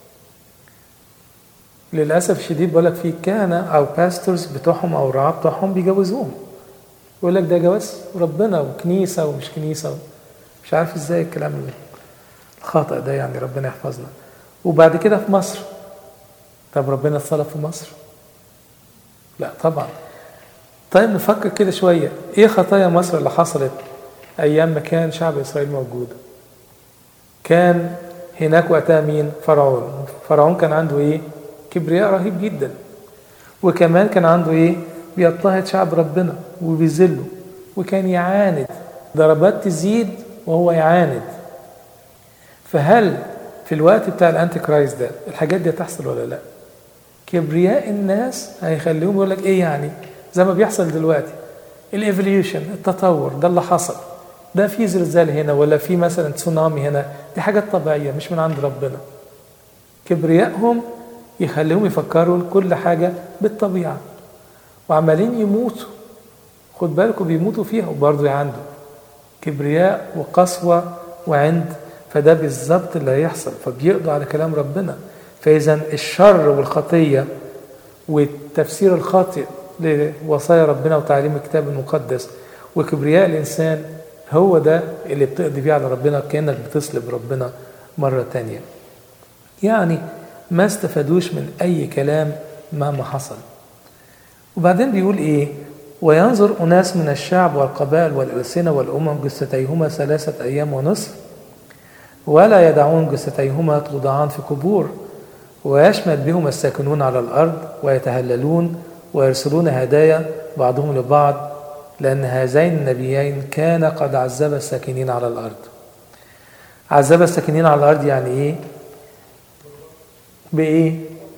للأسف الشديد بقول لك في كهنة أو باستورز بتوعهم أو رعاة بتوعهم بيجوزوهم يقول لك ده جواز ربنا وكنيسة ومش كنيسة مش عارف ازاي الكلام الخاطئ ده يعني ربنا يحفظنا وبعد كده في مصر طب ربنا اتصلب في مصر لا طبعا طيب نفكر كده شوية ايه خطايا مصر اللي حصلت ايام ما كان شعب اسرائيل موجود كان هناك وقتها مين فرعون فرعون كان عنده ايه كبرياء رهيب جدا وكمان كان عنده ايه بيضطهد شعب ربنا وبيذله وكان يعاند ضربات تزيد وهو يعاند فهل في الوقت بتاع الانتي كرايست ده الحاجات دي هتحصل ولا لا كبرياء الناس هيخليهم يقول لك ايه يعني زي ما بيحصل دلوقتي الايفوليوشن التطور ده اللي حصل ده في زلزال هنا ولا في مثلا تسونامي هنا دي حاجات طبيعيه مش من عند ربنا كبريائهم يخليهم يفكروا كل حاجه بالطبيعه وعمالين يموتوا خد بالكم بيموتوا فيها وبرضه يعندوا كبرياء وقسوه وعند فده بالظبط اللي هيحصل فبيقضوا على كلام ربنا فإذا الشر والخطية والتفسير الخاطئ لوصايا ربنا وتعليم الكتاب المقدس وكبرياء الإنسان هو ده اللي بتقضي بيه على ربنا كأنك بتصلب ربنا مرة تانية يعني ما استفادوش من أي كلام مهما حصل وبعدين بيقول إيه وينظر أناس من الشعب والقبائل والألسنة والأمم جثتيهما ثلاثة أيام ونصف ولا يدعون جثتيهما توضعان في قبور ويشمت بهما الساكنون على الأرض ويتهللون ويرسلون هدايا بعضهم لبعض لأن هذين النبيين كان قد عذب الساكنين على الأرض عذب الساكنين على الأرض يعني إيه؟ بإيه؟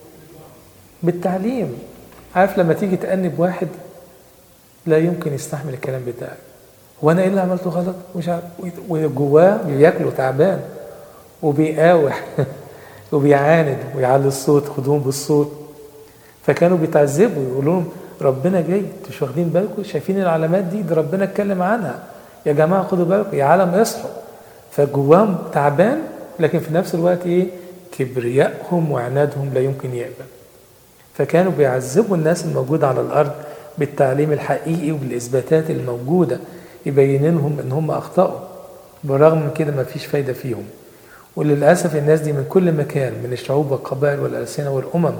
بالتعليم عارف لما تيجي تأنب واحد لا يمكن يستحمل الكلام بتاعك وانا ايه اللي عملته غلط مش عارف وجواه بياكله تعبان وبيقاوح وبيعاند ويعلي الصوت خدوهم بالصوت فكانوا بيتعذبوا يقولوا لهم ربنا جاي انتوا واخدين بالكم شايفين العلامات دي دي ربنا اتكلم عنها يا جماعه خدوا بالكم يا عالم اصحوا فجواهم تعبان لكن في نفس الوقت ايه كبريائهم وعنادهم لا يمكن يقبل فكانوا بيعذبوا الناس الموجوده على الارض بالتعليم الحقيقي وبالاثباتات الموجوده يبين لهم ان هم اخطاوا بالرغم من كده ما فيش فايده فيهم وللاسف الناس دي من كل مكان من الشعوب والقبائل والالسنه والامم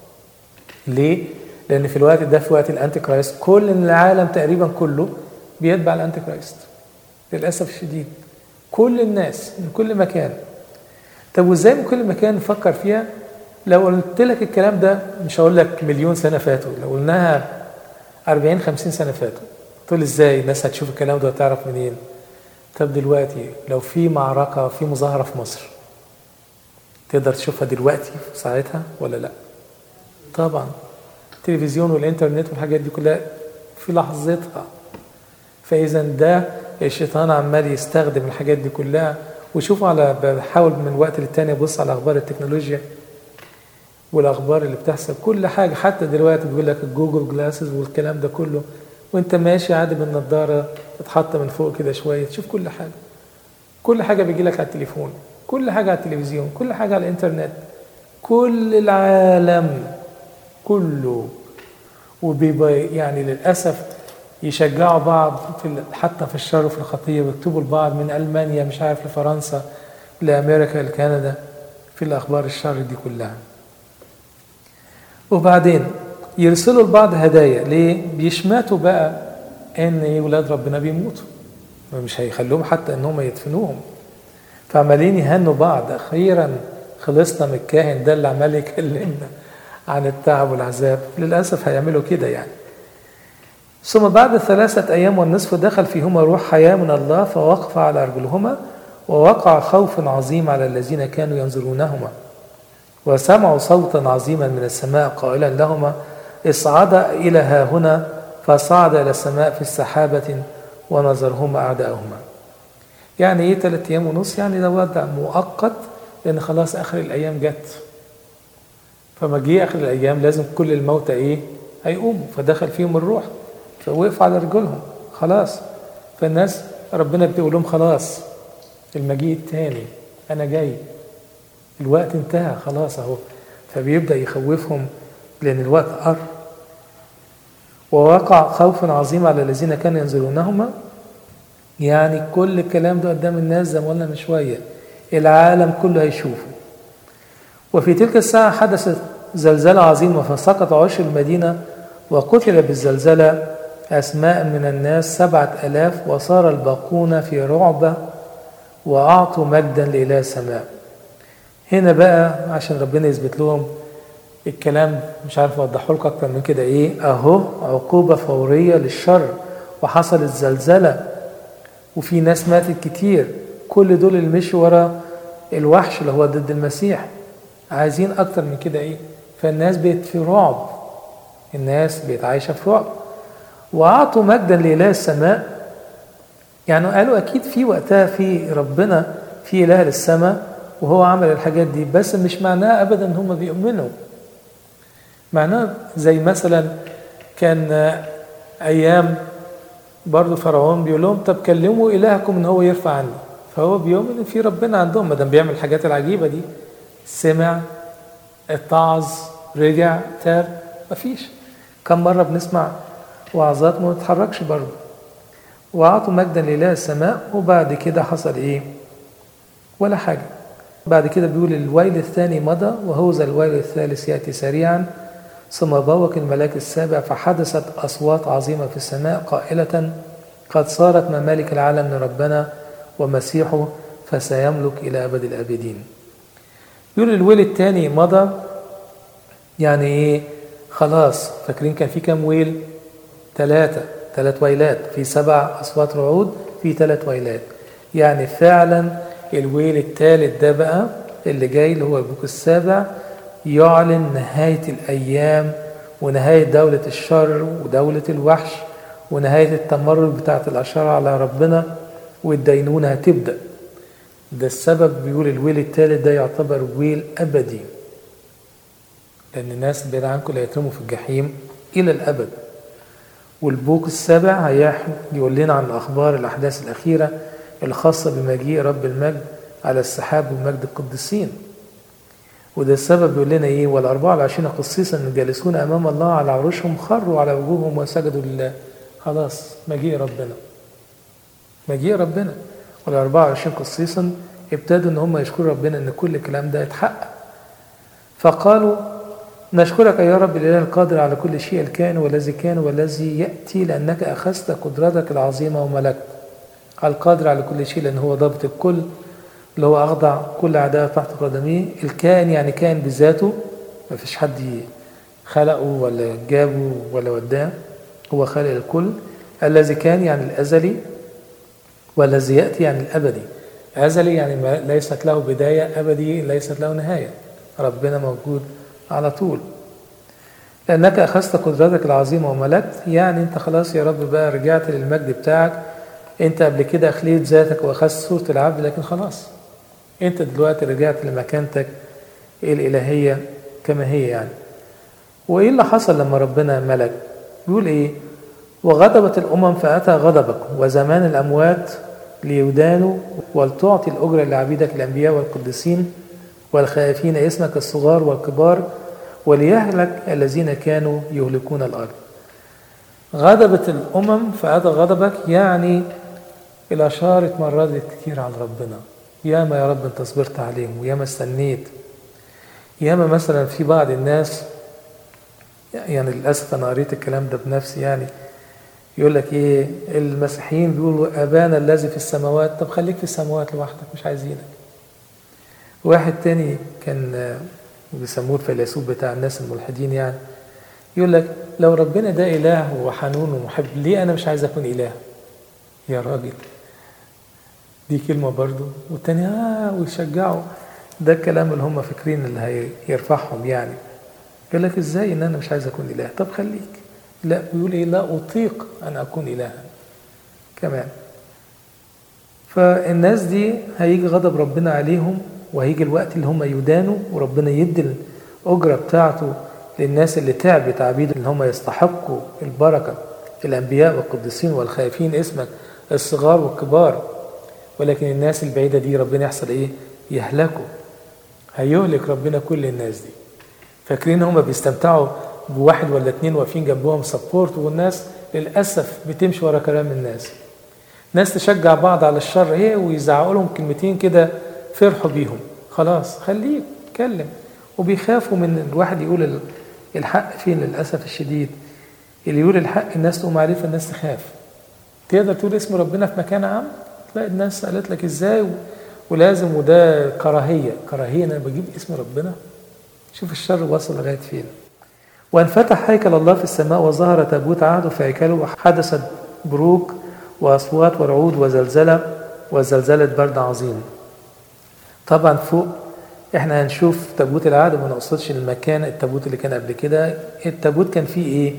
ليه لان في الوقت ده في وقت الانتي كرايست كل العالم تقريبا كله بيتبع الانتي كرايست للاسف الشديد كل الناس من كل مكان طب وازاي من كل مكان نفكر فيها لو قلت لك الكلام ده مش هقول لك مليون سنه فاتوا لو قلناها 40 50 سنه فاتوا تقول ازاي الناس هتشوف الكلام ده وتعرف منين طب دلوقتي لو في معركه في مظاهره في مصر تقدر تشوفها دلوقتي في ساعتها ولا لا طبعا التلفزيون والانترنت والحاجات دي كلها في لحظتها فاذا ده الشيطان عمال يستخدم الحاجات دي كلها وشوفوا على بحاول من وقت للتاني ابص على اخبار التكنولوجيا والاخبار اللي بتحصل كل حاجه حتى دلوقتي بيقول لك الجوجل جلاسز والكلام ده كله وانت ماشي عادي بالنضاره تتحط من فوق كده شويه تشوف كل حاجه كل حاجه بيجي لك على التليفون كل حاجه على التلفزيون كل حاجه على الانترنت كل العالم كله وبيبقى يعني للاسف يشجعوا بعض في حتى في الشر وفي الخطيه ويكتبوا لبعض من المانيا مش عارف لفرنسا لامريكا لكندا في الاخبار الشر دي كلها وبعدين يرسلوا لبعض هدايا ليه بيشماتوا بقى ان ولاد ربنا بيموتوا مش هيخلوهم حتى ان هم يدفنوهم فعمالين يهنوا بعض اخيرا خلصنا من الكاهن ده اللي عمال يكلمنا عن التعب والعذاب للاسف هيعملوا كده يعني ثم بعد ثلاثة أيام والنصف دخل فيهما روح حياة من الله فوقف على أرجلهما ووقع خوف عظيم على الذين كانوا ينظرونهما وسمعوا صوتا عظيما من السماء قائلا لهما اصعدا إلى ها هنا فصعد إلى السماء في السحابة ونظرهما أعداءهما يعني إيه ثلاثة أيام ونص يعني ده وضع مؤقت لأن خلاص آخر الأيام جت فما جه آخر الأيام لازم كل الموتى إيه هيقوموا فدخل فيهم الروح فوقف على رجلهم خلاص فالناس ربنا بيقول لهم خلاص المجيء التاني أنا جاي الوقت انتهى خلاص أهو فبيبدأ يخوفهم لأن الوقت قر ووقع خوف عظيم على الذين كانوا ينزلونهما يعني كل الكلام ده قدام الناس زي ما قلنا من شوية العالم كله هيشوفه وفي تلك الساعة حدثت زلزلة عظيمة فسقط عش المدينة وقتل بالزلزلة أسماء من الناس سبعة ألاف وصار الباقون في رعبة وأعطوا مجدا لإله السماء هنا بقى عشان ربنا يثبت لهم الكلام مش عارف اوضحه لكم اكتر من كده ايه اهو عقوبه فوريه للشر وحصلت زلزله وفي ناس ماتت كتير كل دول اللي مشوا ورا الوحش اللي هو ضد المسيح عايزين اكتر من كده ايه فالناس بقت في رعب الناس بقت عايشه في رعب واعطوا مجدا لاله السماء يعني قالوا اكيد في وقتها في ربنا في اله للسماء وهو عمل الحاجات دي بس مش معناها ابدا ان هم بيؤمنوا معناه زي مثلا كان ايام برضه فرعون بيقول لهم طب كلموا الهكم ان هو يرفع عني فهو بيؤمن ان في ربنا عندهم ما دام بيعمل الحاجات العجيبه دي سمع اتعظ رجع تاب مفيش كم مره بنسمع وعظات ما بتتحركش برضه وأعطوا مجدا لله السماء وبعد كده حصل إيه؟ ولا حاجة بعد كده بيقول الويل الثاني مضى وهوذا الويل الثالث يأتي سريعا ثم بوق الملاك السابع فحدثت أصوات عظيمة في السماء قائلة قد صارت ممالك العالم لربنا ومسيحه فسيملك إلى أبد الآبدين يقول الويل الثاني مضى يعني إيه خلاص فاكرين كان في كام ويل ثلاثة ثلاث ويلات في سبع أصوات رعود في ثلاث ويلات يعني فعلا الويل الثالث ده بقى اللي جاي اللي هو البوك السابع يعلن نهاية الأيام ونهاية دولة الشر ودولة الوحش ونهاية التمرد بتاعة الأشرار على ربنا والدينونة هتبدأ ده السبب بيقول الويل الثالث ده يعتبر ويل أبدي لأن الناس بعيد عنكم لا يترموا في الجحيم إلى الأبد والبوك السابع هيحكي يقول لنا عن الأخبار الأحداث الأخيرة الخاصة بمجيء رب المجد على السحاب ومجد القديسين وده السبب يقول لنا ايه والأربعة والعشرين قسيسا الجالسون أمام الله على عروشهم خروا على وجوههم وسجدوا لله خلاص مجيء ربنا مجيء ربنا والأربعة والعشرين قسيسا ابتدوا ان هم يشكروا ربنا ان كل الكلام ده يتحقق فقالوا نشكرك يا رب الإله القادر على كل شيء الكائن والذي كان والذي يأتي لأنك أخذت قدرتك العظيمة وملكت القادر على كل شيء لأن هو ضابط الكل اللي هو أخضع كل أعداء تحت قدميه الكائن يعني كائن بذاته ما فيش حد خلقه ولا جابه ولا وداه هو خالق الكل الذي كان يعني الأزلي والذي يأتي يعني الأبدي أزلي يعني ليست له بداية أبدي ليست له نهاية ربنا موجود على طول لأنك أخذت قدرتك العظيمة وملكت يعني أنت خلاص يا رب بقى رجعت للمجد بتاعك أنت قبل كده أخليت ذاتك وأخذت صورة العبد لكن خلاص أنت دلوقتي رجعت لمكانتك الإلهية كما هي يعني وإيه اللي حصل لما ربنا ملك بيقول إيه وغضبت الأمم فأتى غضبك وزمان الأموات ليدانوا ولتعطي الأجرة لعبيدك الأنبياء والقديسين والخائفين اسمك الصغار والكبار وليهلك الذين كانوا يهلكون الأرض غضبت الأمم فأتى غضبك يعني الأشار اتمردت كتير على ربنا ياما يا رب انت صبرت عليهم وياما استنيت ياما مثلا في بعض الناس يعني للأسف أنا قريت الكلام ده بنفسي يعني يقول لك إيه المسيحيين بيقولوا أبانا الذي في السماوات طب خليك في السماوات لوحدك مش عايزينك واحد تاني كان بيسموه الفيلسوف بتاع الناس الملحدين يعني يقول لك لو ربنا ده إله وحنون ومحب ليه أنا مش عايز أكون إله يا راجل دي كلمة برضو والتاني آه ويشجعوا ده الكلام اللي هم فاكرين اللي هيرفعهم يعني يقول لك ازاي ان انا مش عايز اكون اله طب خليك لا بيقول ايه لا اطيق ان اكون الها كمان فالناس دي هيجي غضب ربنا عليهم وهيجي الوقت اللي هم يدانوا وربنا يدي الأجرة بتاعته للناس اللي تعبت عبيد اللي هم يستحقوا البركة الأنبياء والقديسين والخائفين اسمك الصغار والكبار ولكن الناس البعيدة دي ربنا يحصل إيه؟ يهلكوا هيهلك ربنا كل الناس دي فاكرين هم بيستمتعوا بواحد ولا اتنين واقفين جنبهم سبورت والناس للأسف بتمشي ورا كلام الناس ناس تشجع بعض على الشر ايه ويزعقوا لهم كلمتين كده فرحوا بيهم خلاص خليه يتكلم وبيخافوا من الواحد يقول الحق فين للأسف الشديد اللي يقول الحق الناس تقوم عليه فالناس تخاف تقدر تقول اسم ربنا في مكان عام تلاقي الناس قالت لك ازاي ولازم وده كراهية كراهية انا بجيب اسم ربنا شوف الشر وصل لغاية فين وانفتح هيكل الله في السماء وظهر تابوت عهده في هيكله وحدثت بروق وأصوات ورعود وزلزلة وزلزلة برد عظيم طبعا فوق احنا هنشوف تابوت العهد وما نقصدش المكان التابوت اللي كان قبل كده التابوت كان فيه ايه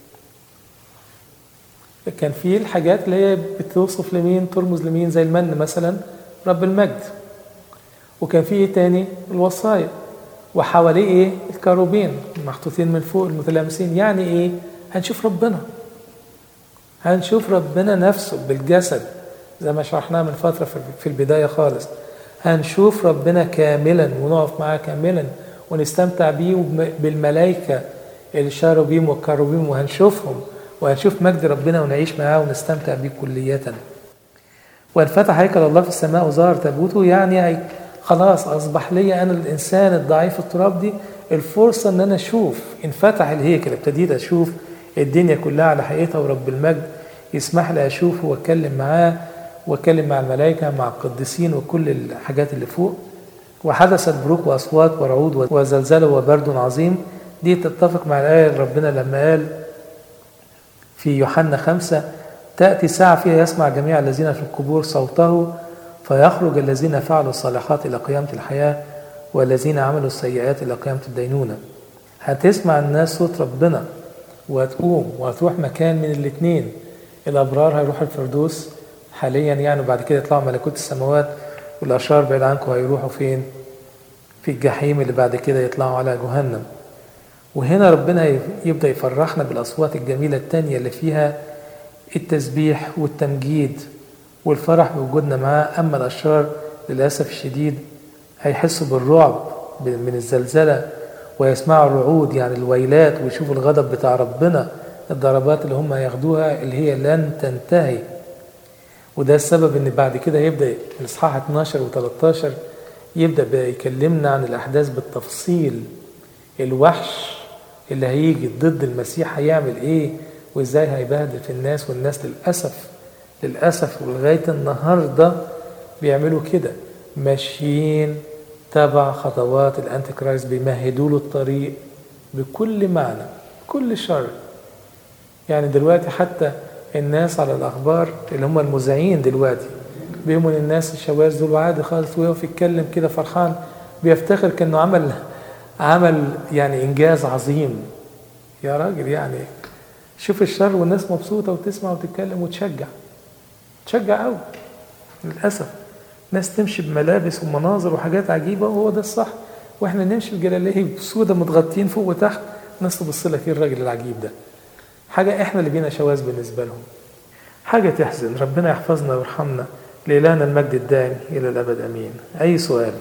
كان فيه الحاجات اللي هي بتوصف لمين ترمز لمين زي المن مثلا رب المجد وكان فيه ايه تاني الوصايا وحواليه ايه الكروبين محطوطين من فوق المتلامسين يعني ايه هنشوف ربنا هنشوف ربنا نفسه بالجسد زي ما شرحناها من فترة في- في البداية خالص هنشوف ربنا كاملا ونقف معاه كاملا ونستمتع بيه وبم- بالملائكة الشاروبيم والكروبيم وهنشوفهم وهنشوف مجد ربنا ونعيش معاه ونستمتع بيه كلية وانفتح هيكل الله في السماء وظهر تابوته يعني هي خلاص اصبح لي انا الانسان الضعيف التراب دي الفرصه ان انا اشوف انفتح الهيكل ابتديت اشوف الدنيا كلها على حقيقتها ورب المجد يسمح لي اشوفه واتكلم معاه واتكلم مع الملائكه مع القديسين وكل الحاجات اللي فوق وحدثت بروق واصوات ورعود وزلزال وبرد عظيم دي تتفق مع الايه اللي ربنا لما قال في يوحنا خمسة تأتي ساعة فيها يسمع جميع الذين في القبور صوته فيخرج الذين فعلوا الصالحات إلى قيامة الحياة والذين عملوا السيئات إلى قيامة الدينونة هتسمع الناس صوت ربنا وهتقوم وهتروح مكان من الاثنين الأبرار هيروحوا الفردوس حاليا يعني وبعد كده يطلعوا ملكوت السماوات والأشرار بعيد عنكم هيروحوا فين في الجحيم اللي بعد كده يطلعوا على جهنم وهنا ربنا يبدأ يفرحنا بالأصوات الجميلة التانية اللي فيها التسبيح والتمجيد والفرح بوجودنا معاه أما الأشرار للأسف الشديد هيحسوا بالرعب من الزلزلة ويسمعوا الرعود يعني الويلات ويشوفوا الغضب بتاع ربنا الضربات اللي هم ياخدوها اللي هي لن تنتهي وده السبب ان بعد كده يبدا الاصحاح 12 و13 يبدا بقى يكلمنا عن الاحداث بالتفصيل الوحش اللي هيجي ضد المسيح هيعمل ايه وازاي هيبهدل في الناس والناس للاسف للاسف ولغايه النهارده بيعملوا كده ماشيين تبع خطوات الانتي كرايست بيمهدوا له الطريق بكل معنى كل شر يعني دلوقتي حتى الناس على الاخبار اللي هم المذيعين دلوقتي بيهم الناس الشواذ دول عادي خالص ويقف يتكلم كده فرحان بيفتخر كانه عمل عمل يعني انجاز عظيم يا راجل يعني شوف الشر والناس مبسوطه وتسمع وتتكلم وتشجع تشجع قوي للاسف ناس تمشي بملابس ومناظر وحاجات عجيبه وهو ده الصح واحنا نمشي بجلاليه سودا متغطين فوق وتحت الناس تبص لك ايه الراجل العجيب ده حاجه احنا اللي بينا شواذ بالنسبه لهم حاجه تحزن ربنا يحفظنا ويرحمنا لإلهنا المجد الدائم إلى الأبد أمين أي سؤال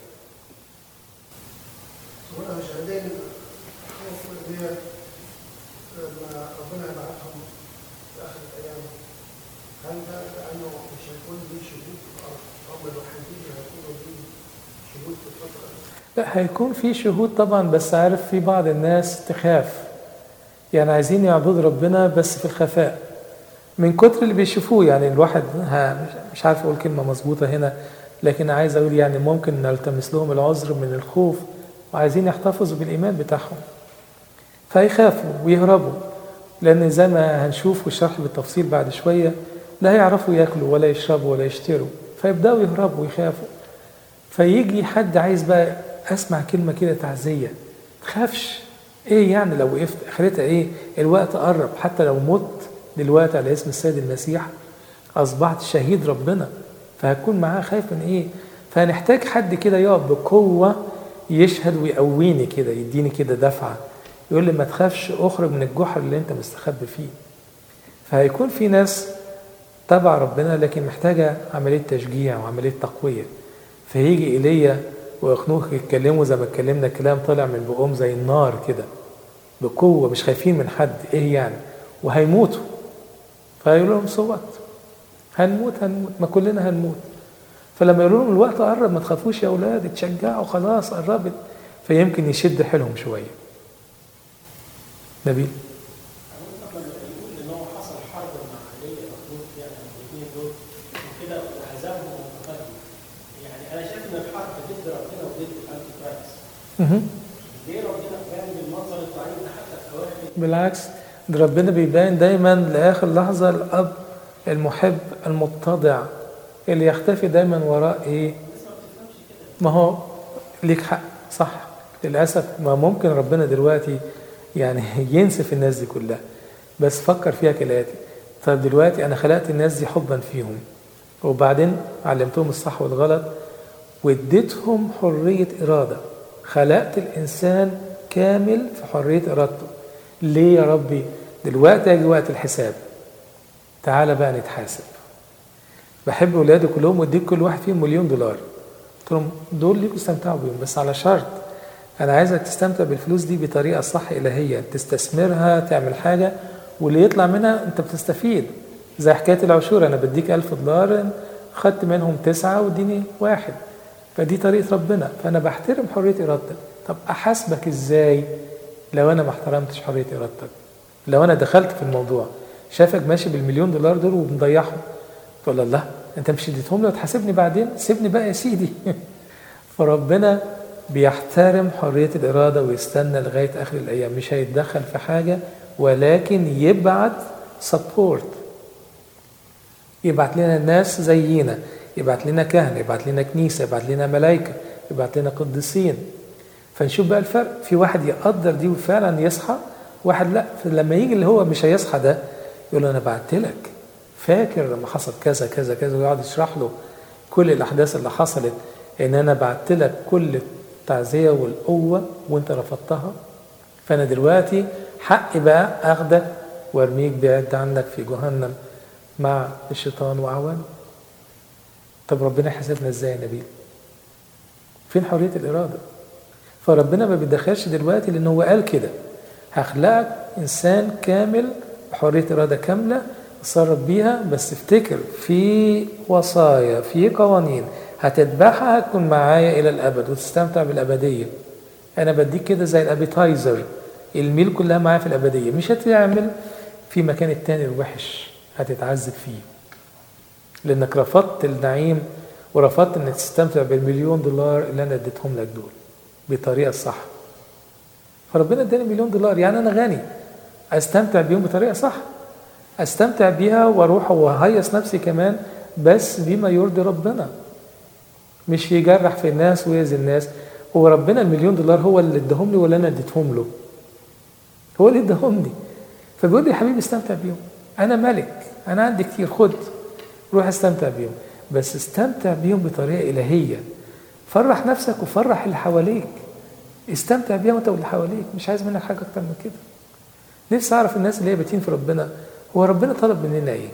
وانا مش عندنا الخوف اللي هي لما ربنا يبعثهم في اخر الايام هل ده لانه مش هيكون ليه شهود في الارض هم الوحيدين اللي هيكونوا ليه شهود في الفتره دي
لا هيكون في شهود طبعا بس عارف في بعض الناس تخاف يعني عايزين يعبدوا ربنا بس في الخفاء من كتر اللي بيشوفوه يعني الواحد ها مش عارف اقول كلمه مظبوطه هنا لكن عايز اقول يعني ممكن نلتمس لهم العذر من الخوف وعايزين يحتفظوا بالايمان بتاعهم فيخافوا ويهربوا لان زي ما هنشوف والشرح بالتفصيل بعد شويه لا هيعرفوا ياكلوا ولا يشربوا ولا يشتروا فيبداوا يهربوا ويخافوا فيجي حد عايز بقى اسمع كلمه كده تعزيه تخافش ايه يعني لو وقفت اخرتها ايه الوقت قرب حتى لو مت دلوقتي على اسم السيد المسيح اصبحت شهيد ربنا فهكون معاه خايف من ايه فهنحتاج حد كده يقف بقوه يشهد ويقويني كده يديني كده دفعه يقول لي ما تخافش اخرج من الجحر اللي انت مستخبي فيه فهيكون في ناس تبع ربنا لكن محتاجه عمليه تشجيع وعمليه تقويه فيجي ايليا واخنوخ يتكلموا زي ما اتكلمنا كلام طالع من بقهم زي النار كده بقوه مش خايفين من حد ايه يعني وهيموتوا فيقول لهم صوت هنموت هنموت ما كلنا هنموت فلما يقولوا لهم الوقت قرب ما تخافوش يا اولاد اتشجعوا خلاص قربت فيمكن يشد حيلهم شويه نبيل
ان هو حصل حرب مع علي مخلوق يعني الاثنين دول وكده وهزمهم وتقدم يعني انا شايف ان الحرب ضد ربنا وضد الانتي كرايست
مهم.
ليه ربنا كان بالمنظر الضعيف ده حتى في اواخر
بالعكس ده ربنا بيبان دايما لاخر لحظه الاب المحب المتضع اللي يختفي دايما وراء ايه ما هو ليك حق صح للاسف ما ممكن ربنا دلوقتي يعني ينسف الناس دي كلها بس فكر فيها كالاتي طب دلوقتي انا خلقت الناس دي حبا فيهم وبعدين علمتهم الصح والغلط واديتهم حريه اراده خلقت الانسان كامل في حريه ارادته ليه يا ربي دلوقتي هيجي وقت الحساب تعالى بقى نتحاسب بحب ولادي كلهم واديك كل واحد فيهم مليون دولار قلت لهم دول ليكوا استمتعوا بيهم بس على شرط انا عايزك تستمتع بالفلوس دي بطريقه صح الهيه تستثمرها تعمل حاجه واللي يطلع منها انت بتستفيد زي حكايه العشور انا بديك ألف دولار خدت منهم تسعه واديني واحد فدي طريقه ربنا فانا بحترم حريه ارادتك طب احاسبك ازاي لو انا ما احترمتش حريه ارادتك لو انا دخلت في الموضوع شافك ماشي بالمليون دولار دول ومضيعهم تقول الله انت مش اديتهم لي وتحاسبني بعدين سيبني بقى يا سيدي فربنا بيحترم حرية الإرادة ويستنى لغاية آخر الأيام مش هيتدخل في حاجة ولكن يبعت سبورت يبعت لنا ناس زينا يبعت لنا كهنة يبعت لنا كنيسة يبعت لنا ملائكة يبعت لنا قديسين فنشوف بقى الفرق في واحد يقدر دي وفعلا يصحى واحد لا لما يجي اللي هو مش هيصحى ده يقول له انا بعت لك فاكر لما حصل كذا كذا كذا ويقعد يشرح له كل الاحداث اللي حصلت ان انا بعت لك كل التعزيه والقوه وانت رفضتها فانا دلوقتي حقي بقى اخدك وارميك بعد عنك في جهنم مع الشيطان واعوانه طب ربنا يحاسبنا ازاي يا نبيل فين حريه الاراده فربنا ما بيدخلش دلوقتي لان هو قال كده هخلقك انسان كامل بحريه اراده كامله تصرف بيها بس افتكر في وصايا في قوانين هتتبعها هتكون معايا الى الابد وتستمتع بالابديه انا بديك كده زي الابيتايزر الميل كلها معايا في الابديه مش هتعمل في مكان التاني الوحش هتتعذب فيه لانك رفضت النعيم ورفضت انك تستمتع بالمليون دولار اللي انا اديتهم لك دول بطريقه صح فربنا اداني مليون دولار يعني انا غني استمتع بيهم بطريقه صح استمتع بيها واروح وهيص نفسي كمان بس بما يرضي ربنا مش يجرح في الناس ويأذي الناس هو ربنا المليون دولار هو اللي اداهم لي ولا انا اديتهم له هو اللي اداهم لي فبيقول لي يا حبيبي استمتع بيهم انا ملك انا عندي كتير خد روح استمتع بيهم بس استمتع بيهم بطريقه الهيه فرح نفسك وفرح اللي حواليك استمتع بيها وانت واللي حواليك مش عايز منك حاجه اكتر من كده نفسي اعرف الناس اللي هي باتين في ربنا هو ربنا طلب مننا ايه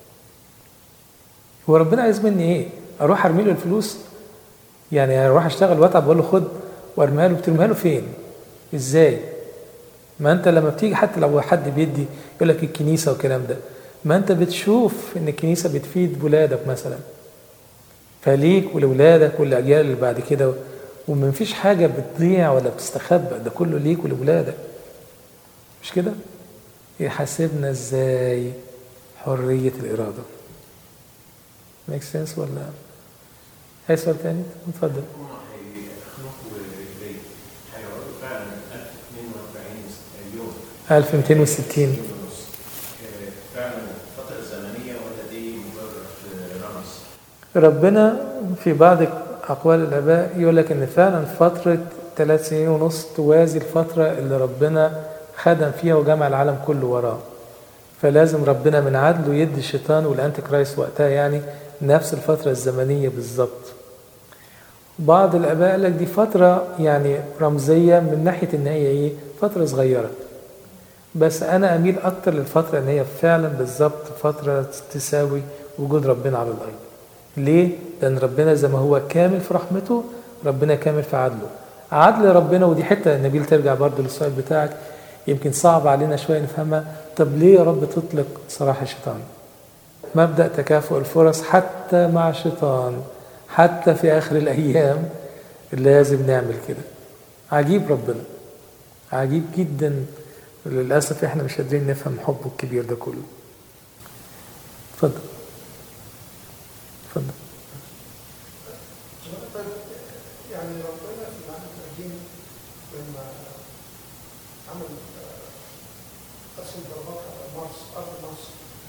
هو ربنا عايز مني ايه اروح ارمي له الفلوس يعني اروح اشتغل واتعب واقول له خد وارميها له بترميها له فين ازاي ما انت لما بتيجي حتى لو حد بيدي يقول لك الكنيسه والكلام ده ما انت بتشوف ان الكنيسه بتفيد ولادك مثلا فليك ولولادك والاجيال اللي بعد كده وما فيش حاجه بتضيع ولا بتستخبى ده كله ليك ولولادك مش كده يحاسبنا ازاي حريه الاراده ميك سنس ولا اي سؤال تاني اتفضل
هم هيخنقوا رجليه هيقعدوا فعلا 1042 يوم
1260
ونص آه، فعلا فترة زمنية ولا دي مجرد رمز؟
ربنا في بعض أقوال الآباء يقول لك إن فعلا فترة ثلاث سنين ونص توازي الفترة اللي ربنا خدم فيها وجمع العالم كله وراه فلازم ربنا من عدله يدي الشيطان والأنتي كرايست وقتها يعني نفس الفترة الزمنية بالظبط بعض الآباء قال لك دي فترة يعني رمزية من ناحية إن هي إيه فترة صغيرة بس أنا أميل أكتر للفترة إن هي فعلا بالظبط فترة تساوي وجود ربنا على الأرض ليه؟ لأن ربنا زي ما هو كامل في رحمته ربنا كامل في عدله عدل ربنا ودي حتة نبيل ترجع برضه للسؤال بتاعك يمكن صعب علينا شوية نفهمها طب ليه يا رب تطلق سراح الشيطان مبدأ تكافؤ الفرص حتى مع الشيطان حتى في آخر الأيام لازم نعمل كده عجيب ربنا عجيب جدا للأسف احنا مش قادرين نفهم حبه الكبير ده كله اتفضل اتفضل
طيب يعني ربنا في العهد القديم لما عمل آه، قسم ضربات على مصر ارض مصر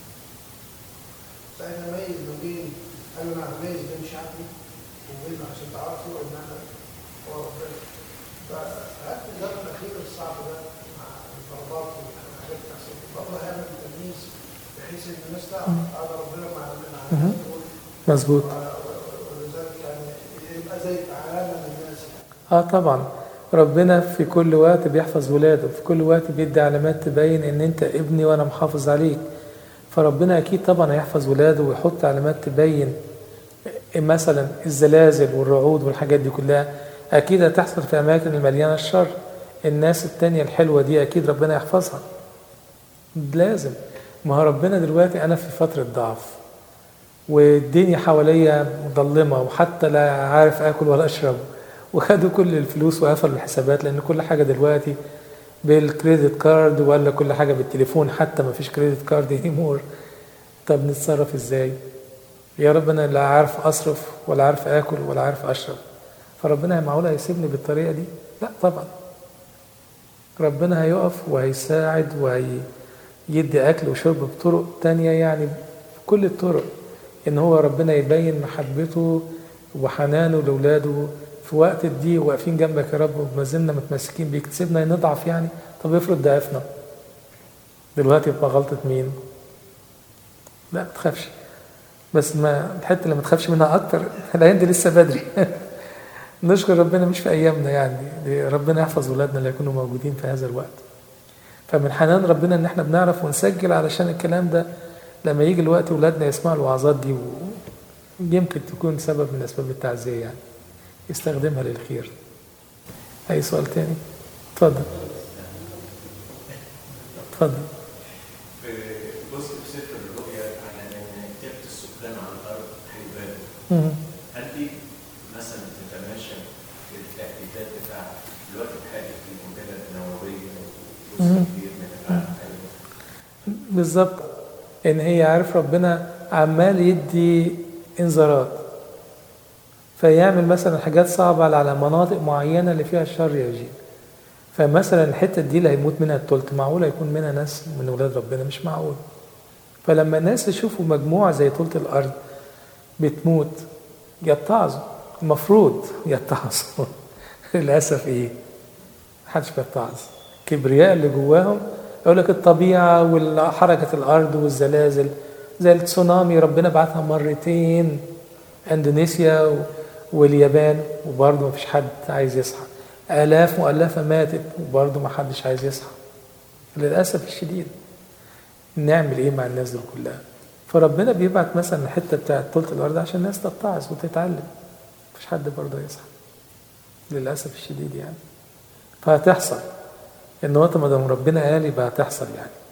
ساعتها ميز ما بين قال انا هميز بين شعبي وبين عشان تعرفوا ان انا هو ربنا فهل في الزمن الاخير الصعب ده مع الضربات والحاجات اللي بتحصل برضه هيعمل تمييز بحيث ان الناس تعرف هذا ربنا مع مع
مهم. مظبوط
ولذلك يعني يبقى زي علامه للناس
اه طبعا ربنا في كل وقت بيحفظ ولاده في كل وقت بيدي علامات تبين ان انت ابني وانا محافظ عليك فربنا اكيد طبعا هيحفظ ولاده ويحط علامات تبين مثلا الزلازل والرعود والحاجات دي كلها اكيد هتحصل في اماكن المليانه الشر الناس التانية الحلوه دي اكيد ربنا يحفظها لازم ما هو ربنا دلوقتي انا في فتره ضعف والدنيا حواليا مظلمه وحتى لا عارف اكل ولا اشرب وخدوا كل الفلوس وقفلوا الحسابات لان كل حاجه دلوقتي بالكريدت كارد ولا كل حاجه بالتليفون حتى ما فيش كريدت كارد انيمور طب نتصرف ازاي يا رب انا لا عارف اصرف ولا عارف اكل ولا عارف اشرب فربنا معقول هيسيبني بالطريقه دي لا طبعا ربنا هيقف وهيساعد وهيدي اكل وشرب بطرق تانية يعني بكل الطرق ان هو ربنا يبين محبته وحنانه لاولاده في وقت الضيق واقفين جنبك يا رب وما زلنا متمسكين بيك تسيبنا نضعف يعني طب افرض ضعفنا دلوقتي يبقى غلطة مين؟ لا ما تخافش بس ما الحته اللي ما تخافش منها اكتر الايام دي لسه بدري نشكر ربنا مش في ايامنا يعني دي ربنا يحفظ ولادنا اللي يكونوا موجودين في هذا الوقت فمن حنان ربنا ان احنا بنعرف ونسجل علشان الكلام ده لما يجي الوقت ولادنا يسمعوا الوعظات دي ويمكن تكون سبب من اسباب التعزيه يعني يستخدمها للخير اي سؤال تاني اتفضل اتفضل
في جزء في سفر الرؤيا عن ان كتابه السكان على الارض هيبان
مم.
هل دي مثلا تتماشى في التهديدات بتاع الوقت الحالي في القنبله النوويه وجزء
مم.
كبير من العالم هيبان
بالظبط ان هي عارف ربنا عمال يدي انذارات فيعمل مثلا حاجات صعبة على مناطق معينة اللي فيها الشر يجي فمثلا الحتة دي اللي هيموت منها التلت معقول هيكون منها ناس من ولاد ربنا مش معقول فلما الناس يشوفوا مجموعة زي تلت الأرض بتموت يتعظوا المفروض يتعظوا للأسف إيه محدش بيتعظ كبرياء اللي جواهم يقول لك الطبيعة وحركة الأرض والزلازل زي التسونامي ربنا بعتها مرتين اندونيسيا و- واليابان وبرضه مفيش حد عايز يصحى آلاف مؤلفة ماتت وبرضه ما حدش عايز يصحى للأسف الشديد نعمل إيه مع الناس دول كلها فربنا بيبعت مثلا الحتة بتاعت طولة الأرض عشان الناس تتعظ وتتعلم مفيش حد برضه يصحى للأسف الشديد يعني فهتحصل إن وقت ما دام ربنا قال يبقى هتحصل يعني